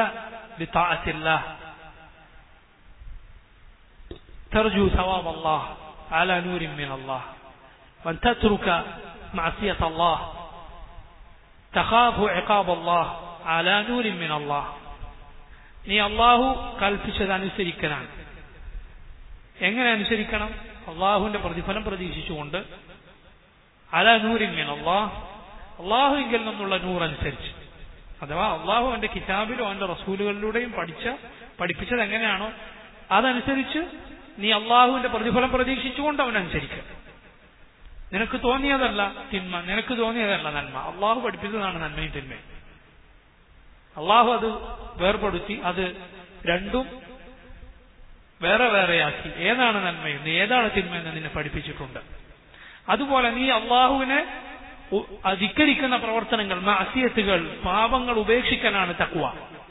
ترجو ثواب الله على نور من الله وأن تترك معصية الله تخاف عقاب الله على نور من الله നീ അള്ളാഹു കൽപ്പിച്ചത് അനുസരിക്കലാണ് എങ്ങനെ അനുസരിക്കണം അള്ളാഹുവിന്റെ പ്രതിഫലം പ്രതീക്ഷിച്ചുകൊണ്ട് അല നൂരിൻ അള്ളാഹ് അള്ളാഹുവിങ്കിൽ നിന്നുള്ള നൂർ അനുസരിച്ച് അഥവാ അള്ളാഹു അവന്റെ കിതാബിലും അവന്റെ റസൂലുകളിലൂടെയും പഠിച്ച പഠിപ്പിച്ചത് എങ്ങനെയാണോ അതനുസരിച്ച് നീ അള്ളാഹുവിന്റെ പ്രതിഫലം പ്രതീക്ഷിച്ചുകൊണ്ട് അവനനുസരിക്കുക നിനക്ക് തോന്നിയതല്ല തിന്മ നിനക്ക് തോന്നിയതല്ല നന്മ അള്ളാഹു പഠിപ്പിച്ചതാണ് നന്മയും തിന്മയും അള്ളാഹു അത് വേർപെടുത്തി അത് രണ്ടും വേറെ വേറെയാക്കി ഏതാണ് നന്മയെന്ന് ഏതാണ് തിന്മയെന്ന് നിന്നെ പഠിപ്പിച്ചിട്ടുണ്ട് അതുപോലെ നീ അള്ളാഹുവിനെ ഉ- ധിക്കരിക്കുന്ന പ്രവർത്തനങ്ങൾ മാസിയത്തുകൾ പാപങ്ങൾ ഉപേക്ഷിക്കാനാണ് തക്വ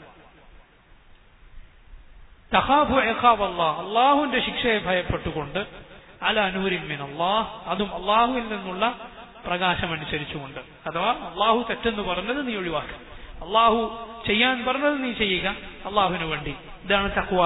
തഹാബു എഖാബ് അള്ളാഹ് അള്ളാഹുവിന്റെ ശിക്ഷയെ ഭയപ്പെട്ടുകൊണ്ട് അല അനൂരിൻ അള്ളാഹ് അതും അള്ളാഹുവിൽ നിന്നുള്ള പ്രകാശം അനുസരിച്ചുകൊണ്ട് അഥവാ അള്ളാഹു തെറ്റെന്ന് പറഞ്ഞത് നീ ഒഴിവാക്കുക അള്ളാഹു ചെയ്യാൻ പറഞ്ഞത് നീ ചെയ്യുക അള്ളാഹുവിന് വേണ്ടി ഇതാണ് തക്വ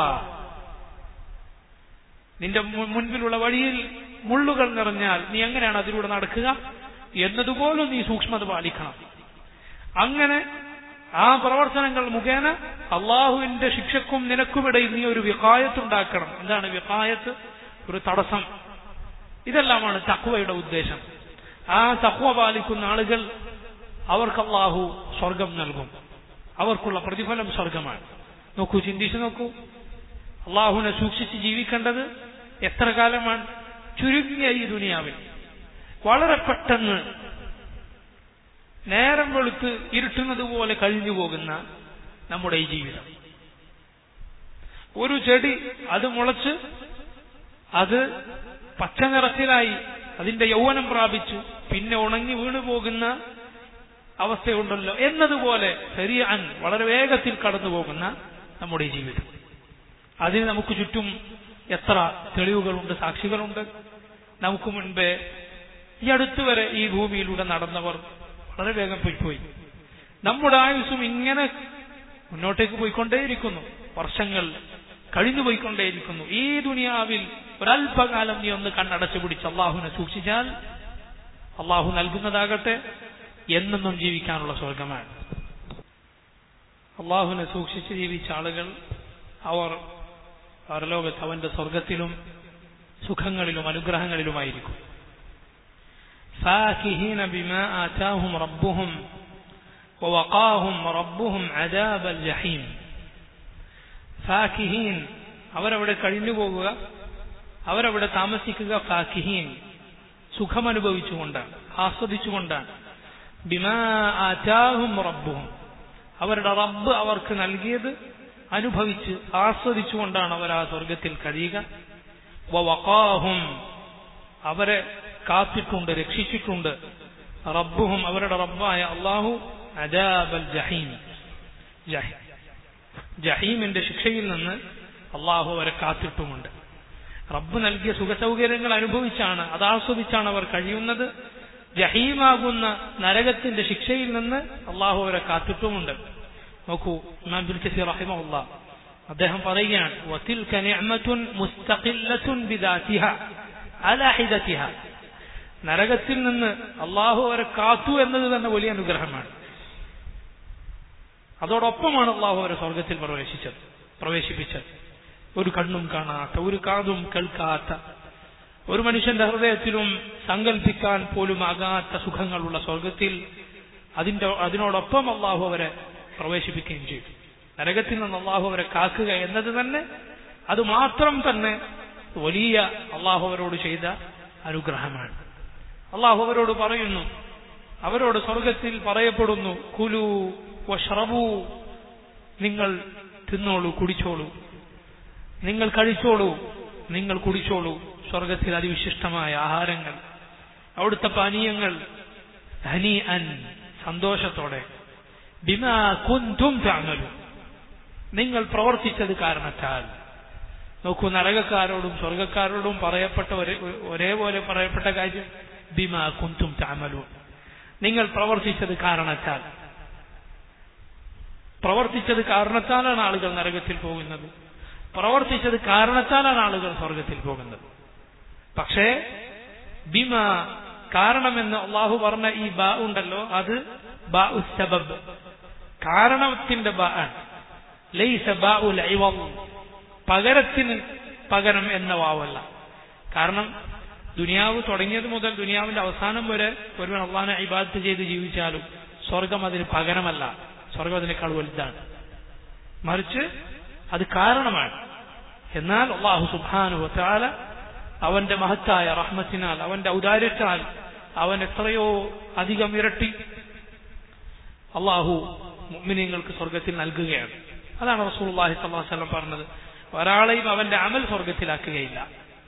നിന്റെ മു- മുൻപിലുള്ള വഴിയിൽ മുള്ളുകൾ നിറഞ്ഞാൽ നീ എങ്ങനെയാണ് അതിലൂടെ നടക്കുക എന്നതുപോലും നീ സൂക്ഷ്മത പാലിക്കണം അങ്ങനെ ആ പ്രവർത്തനങ്ങൾ മുഖേന അള്ളാഹുവിന്റെ ശിക്ഷക്കും നിനക്കുമിടയിൽ നീ ഒരു വികായത്ത് ഉണ്ടാക്കണം എന്താണ് വികായത്ത് ഒരു തടസ്സം ഇതെല്ലാമാണ് തക്വയുടെ ഉദ്ദേശം ആ തക്വ പാലിക്കുന്ന ആളുകൾ അവർക്ക് അള്ളാഹു സ്വർഗം നൽകും അവർക്കുള്ള പ്രതിഫലം സ്വർഗമാണ് നോക്കൂ ചിന്തിച്ചു നോക്കൂ അള്ളാഹുവിനെ സൂക്ഷിച്ച് ജീവിക്കേണ്ടത് എത്ര കാലമാണ് ചുരുങ്ങിയ ഈ ദുനിയാവിൽ വളരെ പെട്ടെന്ന് നേരം വെളുത്ത് ഇരുട്ടുന്നത് പോലെ കഴിഞ്ഞു പോകുന്ന നമ്മുടെ ഈ ജീവിതം ഒരു ചെടി അത് മുളച്ച് അത് പച്ച നിറത്തിലായി അതിന്റെ യൗവനം പ്രാപിച്ചു പിന്നെ ഉണങ്ങി വീണു പോകുന്ന അവസ്ഥയുണ്ടല്ലോ എന്നതുപോലെ ശരിയാൻ വളരെ വേഗത്തിൽ കടന്നു പോകുന്ന നമ്മുടെ ഈ ജീവിതം അതിന് നമുക്ക് ചുറ്റും എത്ര തെളിവുകളുണ്ട് സാക്ഷികളുണ്ട് നമുക്ക് മുൻപേ ഈ അടുത്ത് വരെ ഈ ഭൂമിയിലൂടെ നടന്നവർ വളരെ വേഗം പോയിപ്പോയി നമ്മുടെ ആയുസ്സും ഇങ്ങനെ മുന്നോട്ടേക്ക് പോയിക്കൊണ്ടേയിരിക്കുന്നു വർഷങ്ങൾ കഴിഞ്ഞു പോയിക്കൊണ്ടേയിരിക്കുന്നു ഈ ദുനിയാവിൽ ഒരല്പകാലം നീ ഒന്ന് കണ്ണടച്ചു പിടിച്ച് അള്ളാഹുവിനെ സൂക്ഷിച്ചാൽ അള്ളാഹു നൽകുന്നതാകട്ടെ എന്നെന്നും ജീവിക്കാനുള്ള സ്വർഗമാണ് അള്ളാഹുവിനെ സൂക്ഷിച്ച് ജീവിച്ച ആളുകൾ അവർ പരലോകത്ത് അവന്റെ സ്വർഗത്തിലും സുഖങ്ങളിലും അനുഗ്രഹങ്ങളിലുമായിരിക്കും فاكهين بما آتاهم ربهم ووقاهم ربهم عذاب الجحيم ഫാക്കിഹീൻ അവരവിടെ കഴിഞ്ഞു പോകുക അവരവിടെ താമസിക്കുക ഫാക്കിഹീൻ സുഖമനുഭവിച്ചുകൊണ്ടാണ് ആസ്വദിച്ചുകൊണ്ടാണ് ബിമാ ആറ്റാഹും റബ്ബുഹും അവരുടെ റബ്ബ് അവർക്ക് നൽകിയത് അനുഭവിച്ച് ആസ്വദിച്ചുകൊണ്ടാണ് അവർ ആ സ്വർഗത്തിൽ കഴിയുക വവഖാഹും അവരെ കാത്തിട്ടുണ്ട് രക്ഷിച്ചിട്ടുണ്ട് റബ്ബുഹും അവരുടെ റബ്ബായ അള്ളാഹു അജാബൽ ജഹീം ജഹീം ജഹീമിന്റെ ശിക്ഷയിൽ നിന്ന് അള്ളാഹു അവരെ കാത്തിട്ടുമുണ്ട് റബ്ബ് നൽകിയ സുഖസൗകര്യങ്ങൾ അനുഭവിച്ചാണ് അത് ആസ്വദിച്ചാണ് അവർ കഴിയുന്നത് ജഹീമാകുന്ന നരകത്തിന്റെ ശിക്ഷയിൽ നിന്ന് അള്ളാഹു അവരെ കാത്തിട്ടുമുണ്ട് നോക്കൂ ഇമാം ബിൻ കസീർ റഹിമഹുല്ല അദ്ദേഹം പറയുകയാണ് വതിൽക നിഅമത്തുൻ മുസ്തഖില്ലത്തുൻ ബിദാതിഹ അലാ ഹിദതിഹ നരകത്തിൽ നിന്ന് അള്ളാഹു അവരെ കാത്തു എന്നത് തന്നെ വലിയ അനുഗ്രഹമാണ് അതോടൊപ്പമാണ് അള്ളാഹു അവരെ സ്വർഗത്തിൽ പ്രവേശിച്ചത് പ്രവേശിപ്പിച്ചത് ഒരു കണ്ണും കാണാത്ത ഒരു കാതും കേൾക്കാത്ത ഒരു മനുഷ്യന്റെ ഹൃദയത്തിലും സങ്കല്പിക്കാൻ പോലും ആകാത്ത സുഖങ്ങളുള്ള സ്വർഗത്തിൽ അതിന്റെ അതിനോടൊപ്പം അള്ളാഹു അവരെ പ്രവേശിപ്പിക്കുകയും ചെയ്തു നരകത്തിൽ നിന്ന് അള്ളാഹു അവരെ കാക്കുക എന്നത് തന്നെ അത് മാത്രം തന്നെ വലിയ അള്ളാഹു അവരോട് ചെയ്ത അനുഗ്രഹമാണ് അള്ളാഹു അവരോട് പറയുന്നു അവരോട് സ്വർഗത്തിൽ പറയപ്പെടുന്നു കുലു വഷ്റബു നിങ്ങൾ തിന്നോളൂ കുടിച്ചോളൂ നിങ്ങൾ കഴിച്ചോളൂ നിങ്ങൾ കുടിച്ചോളൂ സ്വർഗത്തിൽ അതിവിശിഷ്ടമായ ആഹാരങ്ങൾ അവിടുത്തെ പാനീയങ്ങൾ ഹനി അൻ സന്തോഷത്തോടെ ബിമാ കുന്തും താങ്ങലു നിങ്ങൾ പ്രവർത്തിച്ചത് കാരണത്താൽ നോക്കൂ നരകക്കാരോടും സ്വർഗക്കാരോടും പറയപ്പെട്ട ഒരേ ഒരേപോലെ പറയപ്പെട്ട കാര്യം ബിമാ കുന്തും താമലു നിങ്ങൾ പ്രവർത്തിച്ചത് കാരണത്താൽ പ്രവർത്തിച്ചത് കാരണത്താലാണ് ആളുകൾ നരകത്തിൽ പോകുന്നത് പ്രവർത്തിച്ചത് കാരണത്താലാണ് ആളുകൾ സ്വർഗത്തിൽ പോകുന്നത് പക്ഷേ ബിമ കാരണമെന്ന് അള്ളാഹു പറഞ്ഞ ഈ ബ ഉണ്ടല്ലോ അത് ബ ഉസ്സബബ് കാരണത്തിന്റെ ബ ആണ് ലൈസ ബ ഉൽ പകരത്തിന് പകരം എന്ന വാവല്ല കാരണം ദുനിയാവ് തുടങ്ങിയത് മുതൽ ദുനിയാവിന്റെ അവസാനം വരെ ഒരുവൻ അള്ളാഹിനെ ഇബാദത്ത് ചെയ്ത് ജീവിച്ചാലും സ്വർഗം അതിന് പകരമല്ല സ്വർഗം അതിനേക്കാൾ വലുതാണ് മറിച്ച് അത് കാരണമാണ് എന്നാൽ അള്ളാഹു സുബാനു താല അവന്റെ മഹത്തായ റഹ്മത്തിനാൽ അവന്റെ ഔദാര്യത്താൽ അവൻ എത്രയോ അധികം ഇരട്ടി അള്ളാഹു മുഅ്മിനീങ്ങൾക്ക് സ്വർഗത്തിൽ നൽകുകയാണ് അതാണ് റസൂലുള്ളാഹി സ്വല്ലല്ലാഹു അലൈഹി വസല്ലം പറഞ്ഞത് ഒരാളെയും അവന്റെ അമൽ സ്വർഗത്തിലാക്കുകയില്ല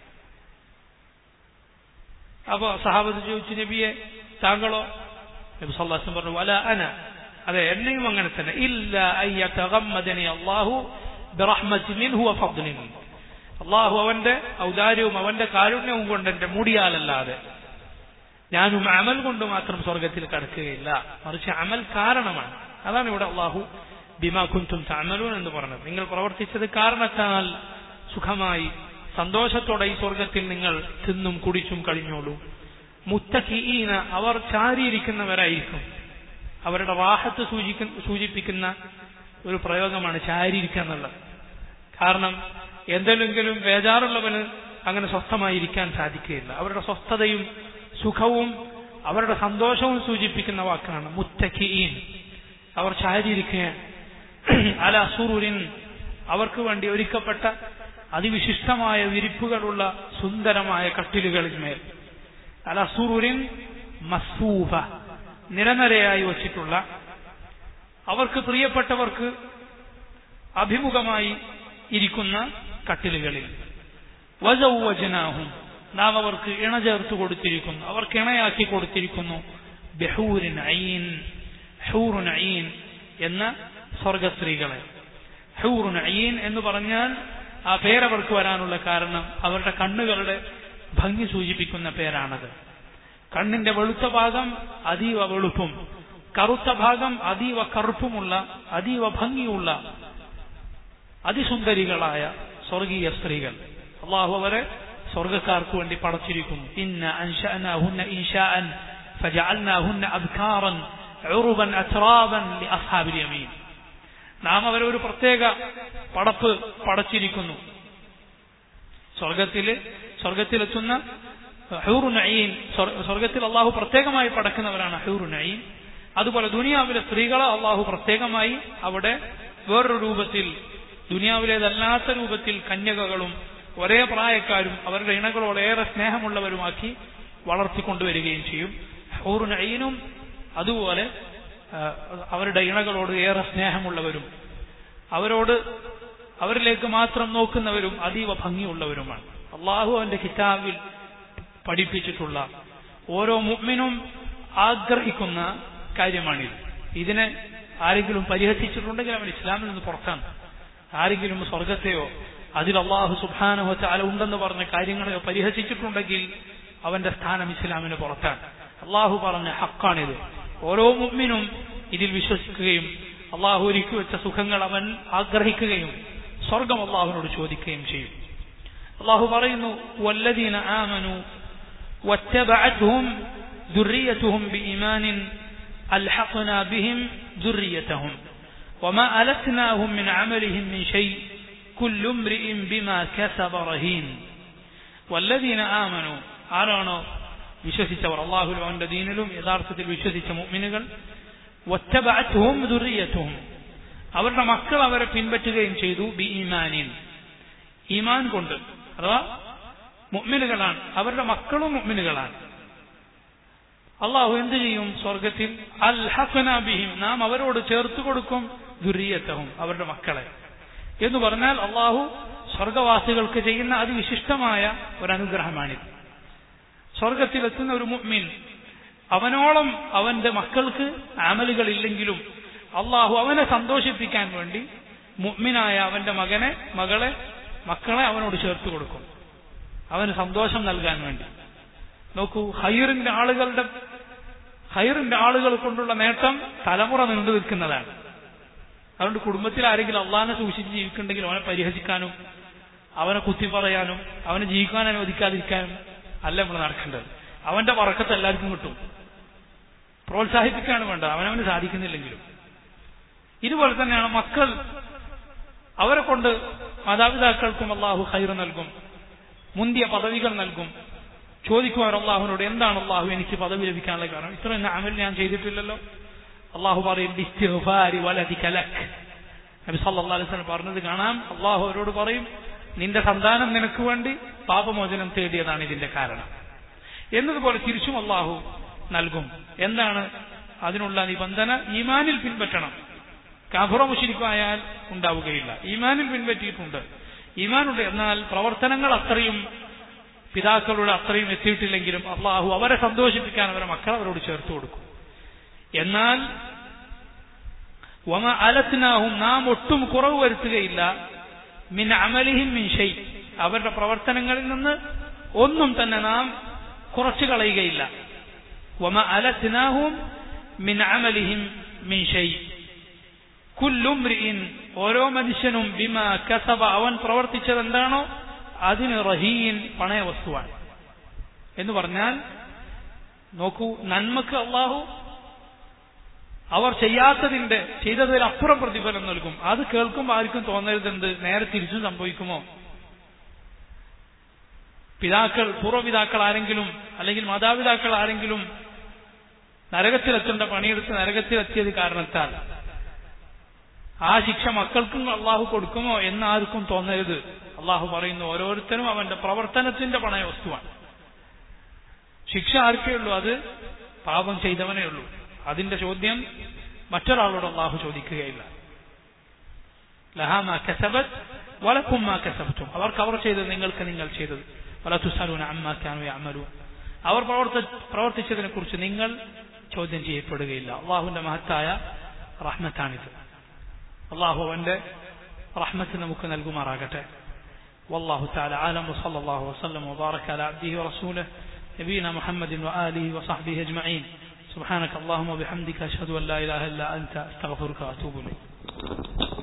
അപ്പോ സഹാബത്ത് ചോദിച്ചു നബിയെ താങ്കളോ നബി സല്ലാസം പറഞ്ഞു വല അന അതെ എന്നെയും അങ്ങനെ തന്നെ ഇല്ല അയ്യതഗമ്മദനി അല്ലാഹു ബിറഹ്മത്തി മിൻഹു വഫദ്ലിൻ അള്ളാഹു അവന്റെ ഔദാര്യവും അവന്റെ കാരുണ്യവും കൊണ്ട് എന്റെ മൂടിയാലല്ലാതെ ഞാനും അമൽ കൊണ്ട് മാത്രം സ്വർഗത്തിൽ കടക്കുകയില്ല മറിച്ച് അമൽ കാരണമാണ് അതാണ് ഇവിടെ അള്ളാഹു ബിമാ കുന്തും തമലൂൻ എന്ന് പറഞ്ഞത് നിങ്ങൾ പ്രവർത്തിച്ചത് കാരണത്താൽ സുഖമായി സന്തോഷത്തോടെ ഈ സ്വർഗത്തിൽ നിങ്ങൾ തിന്നും കുടിച്ചും കഴിഞ്ഞോളൂ മുത്തഖീന അവർ ചാരിയിരിക്കുന്നവരായിരിക്കും അവരുടെ വാഹത്ത് സൂചിക്കുന്ന സൂചിപ്പിക്കുന്ന ഒരു പ്രയോഗമാണ് ചാരിയിരിക്കുക എന്നുള്ളത് കാരണം എന്തെങ്കിലും ബേജാറുള്ളവന് അങ്ങനെ സ്വസ്ഥമായിരിക്കാൻ സാധിക്കുകയില്ല അവരുടെ സ്വസ്ഥതയും സുഖവും അവരുടെ സന്തോഷവും സൂചിപ്പിക്കുന്ന വാക്കാണ് മുത്തഖീൻ അവർ ചാരിയിരിക്കുകയാണ് അല സുറുരിൻ അവർക്ക് വേണ്ടി ഒരുക്കപ്പെട്ട അതിവിശിഷ്ടമായ വിരിപ്പുകളുള്ള സുന്ദരമായ കട്ടിലുകളിന്മേൽ അല സുറുരിൻ മസൂഫ നിരനിരയായി വച്ചിട്ടുള്ള അവർക്ക് പ്രിയപ്പെട്ടവർക്ക് അഭിമുഖമായി ഇരിക്കുന്ന കട്ടിലുകളിൽ വജൗവജനാഹും നാം അവർക്ക് ഇണ ചേർത്ത് കൊടുത്തിരിക്കുന്നു അവർക്ക് ഇണയാക്കി കൊടുത്തിരിക്കുന്നു ബഹൂരിൻ അയീൻ ഹൂറുൻ അയീൻ എന്ന സ്വർഗസ്ത്രീകളെ ഹൂറുൻ അയീൻ എന്ന് പറഞ്ഞാൽ ആ പേരവർക്ക് വരാനുള്ള കാരണം അവരുടെ കണ്ണുകളുടെ ഭംഗി സൂചിപ്പിക്കുന്ന പേരാണത് കണ്ണിന്റെ വെളുത്ത ഭാഗം അതീവ വെളുപ്പും കറുത്ത ഭാഗം അതീവ കറുപ്പുമുള്ള അതീവ ഭംഗിയുള്ള അതിസുന്ദരികളായ സ്വർഗീയ സ്ത്രീകൾ അള്ളാഹു അവരെ സ്വർഗക്കാർക്ക് വേണ്ടി പടച്ചിരിക്കുന്നു ഇന്ന അൻഷഅനാഹുന്ന ഇൻഷാഅൻ ഫജഅൽനാഹുന്ന അബ്കാറൻ ഉറുബൻ അത്റാബൻ ലിഅസ്ഹാബിൽ യമീൻ നാം അവരെ ഒരു പ്രത്യേക പടപ്പ് പടച്ചിരിക്കുന്നു സ്വർഗത്തില് സ്വർഗത്തിലെത്തുന്ന ഹൂറു നയീൻ സ്വർഗത്തിൽ അള്ളാഹു പ്രത്യേകമായി പടക്കുന്നവരാണ് ഹൂറു നയീൻ അതുപോലെ ദുനിയാവിലെ സ്ത്രീകളെ അള്ളാഹു പ്രത്യേകമായി അവിടെ വേറൊരു രൂപത്തിൽ ദുനിയാവിലേതല്ലാത്ത രൂപത്തിൽ കന്യകകളും ഒരേ പ്രായക്കാരും അവരുടെ ഇണകളോട് ഏറെ സ്നേഹമുള്ളവരുമാക്കി വളർത്തിക്കൊണ്ടുവരികയും ചെയ്യും ഹൂറു നയീനും അതുപോലെ അവരുടെ ഇണകളോട് ഏറെ സ്നേഹമുള്ളവരും അവരോട് അവരിലേക്ക് മാത്രം നോക്കുന്നവരും അതീവ ഭംഗിയുള്ളവരുമാണ് അള്ളാഹു അവന്റെ കിതാബിൽ പഠിപ്പിച്ചിട്ടുള്ള ഓരോ മുഗ്മിനും ആഗ്രഹിക്കുന്ന കാര്യമാണിത് ഇതിനെ ആരെങ്കിലും പരിഹസിച്ചിട്ടുണ്ടെങ്കിൽ അവൻ ഇസ്ലാമിൽ നിന്ന് പുറത്താണ് ആരെങ്കിലും സ്വർഗത്തെയോ അതിൽ അള്ളാഹു സുബാനുഹ ചാല ഉണ്ടെന്ന് പറഞ്ഞ കാര്യങ്ങളെയോ പരിഹസിച്ചിട്ടുണ്ടെങ്കിൽ അവന്റെ സ്ഥാനം ഇസ്ലാമിന് പുറത്താണ് അള്ളാഹു പറഞ്ഞ ഹക്കാണിത് ഓരോ മുഗ്മിനും ഇതിൽ വിശ്വസിക്കുകയും അള്ളാഹു ഒരുക്കി വെച്ച സുഖങ്ങൾ അവൻ ആഗ്രഹിക്കുകയും സ്വർഗം അള്ളാഹുവിനോട് ചോദിക്കുകയും ചെയ്യും അള്ളാഹു പറയുന്നു വല്ലദീന ആമനു واتبعتهم ذريتهم بإيمان ألحقنا بهم ذريتهم وما ألتناهم من عملهم من شيء كل امرئ بما كسب رهين والذين آمنوا ആരാണോ വിശ്വസിച്ചവർ അള്ളാഹുലും അവന്റെ ദീനിലും യഥാർത്ഥത്തിൽ വിശ്വസിച്ച മുഅ്മിനുകൾ വറ്റബഅത്തുഹും ദുർരിയത്തുഹും അവരുടെ മക്കൾ അവരെ പിൻപറ്റുകയും ചെയ്തു ബി ഈമാനിൻ ഈമാൻ കൊണ്ട് അഥവാ മുഅ്മിനുകളാണ് അവരുടെ മക്കളും മുഅ്മിനുകളാണ് അള്ളാഹു എന്ത് ചെയ്യും സ്വർഗത്തിൽ അൽ ബിഹിം നാം അവരോട് ചേർത്ത് കൊടുക്കും ദുരിയത്തവും അവരുടെ മക്കളെ എന്ന് പറഞ്ഞാൽ അള്ളാഹു സ്വർഗവാസികൾക്ക് ചെയ്യുന്ന അതിവിശിഷ്ടമായ ഒരു അനുഗ്രഹമാണിത് സ്വർഗത്തിലെത്തുന്ന ഒരു മുഅ്മിൻ അവനോളം അവന്റെ മക്കൾക്ക് അമലുകളില്ലെങ്കിലും അള്ളാഹു അവനെ സന്തോഷിപ്പിക്കാൻ വേണ്ടി മുഅ്മിനായ അവന്റെ മകനെ മകളെ മക്കളെ അവനോട് ചേർത്ത് കൊടുക്കും അവന് സന്തോഷം നൽകാൻ വേണ്ടി നോക്കൂ ഹൈറിന്റെ ആളുകളുടെ ഹൈറിന്റെ ആളുകൾ കൊണ്ടുള്ള നേട്ടം തലമുറ നീണ്ടു നിൽക്കുന്നതാണ് അതുകൊണ്ട് കുടുംബത്തിൽ ആരെങ്കിലും അള്ളാഹിനെ സൂക്ഷിച്ച് ജീവിക്കുന്നുണ്ടെങ്കിൽ അവനെ പരിഹസിക്കാനും അവനെ കുത്തി പറയാനും അവനെ ജീവിക്കാൻ അനുവദിക്കാതിരിക്കാനും അല്ല നമ്മൾ നടക്കേണ്ടത് അവന്റെ പറക്കത്ത് എല്ലാവർക്കും കിട്ടും പ്രോത്സാഹിപ്പിക്കാണ് വേണ്ടത് അവനവന് സാധിക്കുന്നില്ലെങ്കിലും ഇതുപോലെ തന്നെയാണ് മക്കൾ അവരെ കൊണ്ട് മാതാപിതാക്കൾക്കും അള്ളാഹു ഹൈർ നൽകും മുന്തിയ പദവികൾ നൽകും ചോദിക്കുവാൻ അള്ളാഹുവിനോട് എന്താണ് അള്ളാഹു എനിക്ക് പദവി ലഭിക്കാനുള്ള കാരണം ഇത്ര അമൽ ഞാൻ ചെയ്തിട്ടില്ലല്ലോ അള്ളാഹു പറയും നബി സല്ലല്ലാഹു അലൈഹി വസല്ലം പറഞ്ഞത് കാണാം അള്ളാഹു അവരോട് പറയും നിന്റെ സന്താനം നിനക്ക് വേണ്ടി പാപമോചനം തേടിയതാണ് ഇതിന്റെ കാരണം എന്നതുപോലെ തിരിച്ചും അള്ളാഹു നൽകും എന്താണ് അതിനുള്ള നിബന്ധന ഈമാനിൽ പിൻപറ്റണം കാഫുറ മുഷിരിക്കായാൽ ഉണ്ടാവുകയില്ല ഈമാനിൽ പിൻപറ്റിയിട്ടുണ്ട് ഈമാനുണ്ട് എന്നാൽ പ്രവർത്തനങ്ങൾ അത്രയും പിതാക്കളുടെ അത്രയും എത്തിയിട്ടില്ലെങ്കിലും അള്ളാഹു അവരെ സന്തോഷിപ്പിക്കാൻ അവരെ മക്കൾ അവരോട് ചേർത്ത് കൊടുക്കും എന്നാൽ വമ അലത്തിനാഹും നാം ഒട്ടും കുറവ് വരുത്തുകയില്ല മിൻ അമലിഹിം മിൻ ഷെയ് അവരുടെ പ്രവർത്തനങ്ങളിൽ നിന്ന് ഒന്നും തന്നെ നാം കുറച്ചു കളയുകയില്ല വമ അലത്തിനാഹും മിൻ അമലിഹിം മിൻ ഷെയ് കുല്ലുംറിയിൻ ഓരോ മനുഷ്യനും ബിമ കസബ അവൻ പ്രവർത്തിച്ചത് എന്താണോ അതിന് റഹീൻ പണയ വസ്തുവാണ് എന്ന് പറഞ്ഞാൽ നോക്കൂ നന്മക്ക് അള്ളാഹു അവർ ചെയ്യാത്തതിന്റെ ചെയ്തതിൽ അപ്പുറം പ്രതിഫലം നൽകും അത് കേൾക്കുമ്പോൾ ആർക്കും തോന്നരുതെന്ത് നേരെ തിരിച്ചും സംഭവിക്കുമോ പിതാക്കൾ പൂർവ്വപിതാക്കൾ ആരെങ്കിലും അല്ലെങ്കിൽ മാതാപിതാക്കൾ ആരെങ്കിലും നരകത്തിലെത്തേണ്ട പണിയെടുത്ത് നരകത്തിലെത്തിയത് കാരണത്താൽ ആ ശിക്ഷ മക്കൾക്കും അള്ളാഹു കൊടുക്കുമോ എന്ന് ആർക്കും തോന്നരുത് അള്ളാഹു പറയുന്നു ഓരോരുത്തരും അവന്റെ പ്രവർത്തനത്തിന്റെ പണയ വസ്തുവാണ് ശിക്ഷ ആർക്കേ ഉള്ളൂ അത് പാപം ചെയ്തവനേ ഉള്ളൂ അതിന്റെ ചോദ്യം മറ്റൊരാളോട് അള്ളാഹു ചോദിക്കുകയില്ല ലഹാമ കസബത് വലക്കുമ്മ കസബത്തും അവർക്ക് അവർ ചെയ്തത് നിങ്ങൾക്ക് നിങ്ങൾ ചെയ്തത് വല തുസാലൂന അമ്മാക്കാനു അമലു അവർ പ്രവർത്ത പ്രവർത്തിച്ചതിനെ കുറിച്ച് നിങ്ങൾ ചോദ്യം ചെയ്യപ്പെടുകയില്ല അള്ളാഹുവിന്റെ മഹത്തായ റഹ്മത്താണിത് അള്ളാഹു അവന്റെ റഹ്മത്ത് നമുക്ക് നൽകുമാറാകട്ടെ والله تعالى عالم وصلى الله وسلم وبارك على عبده ورسوله نبينا محمد وآله وصحبه أجمعين سبحانك اللهم وبحمدك أشهد أن لا إله إلا أنت أستغفرك وأتوب إليك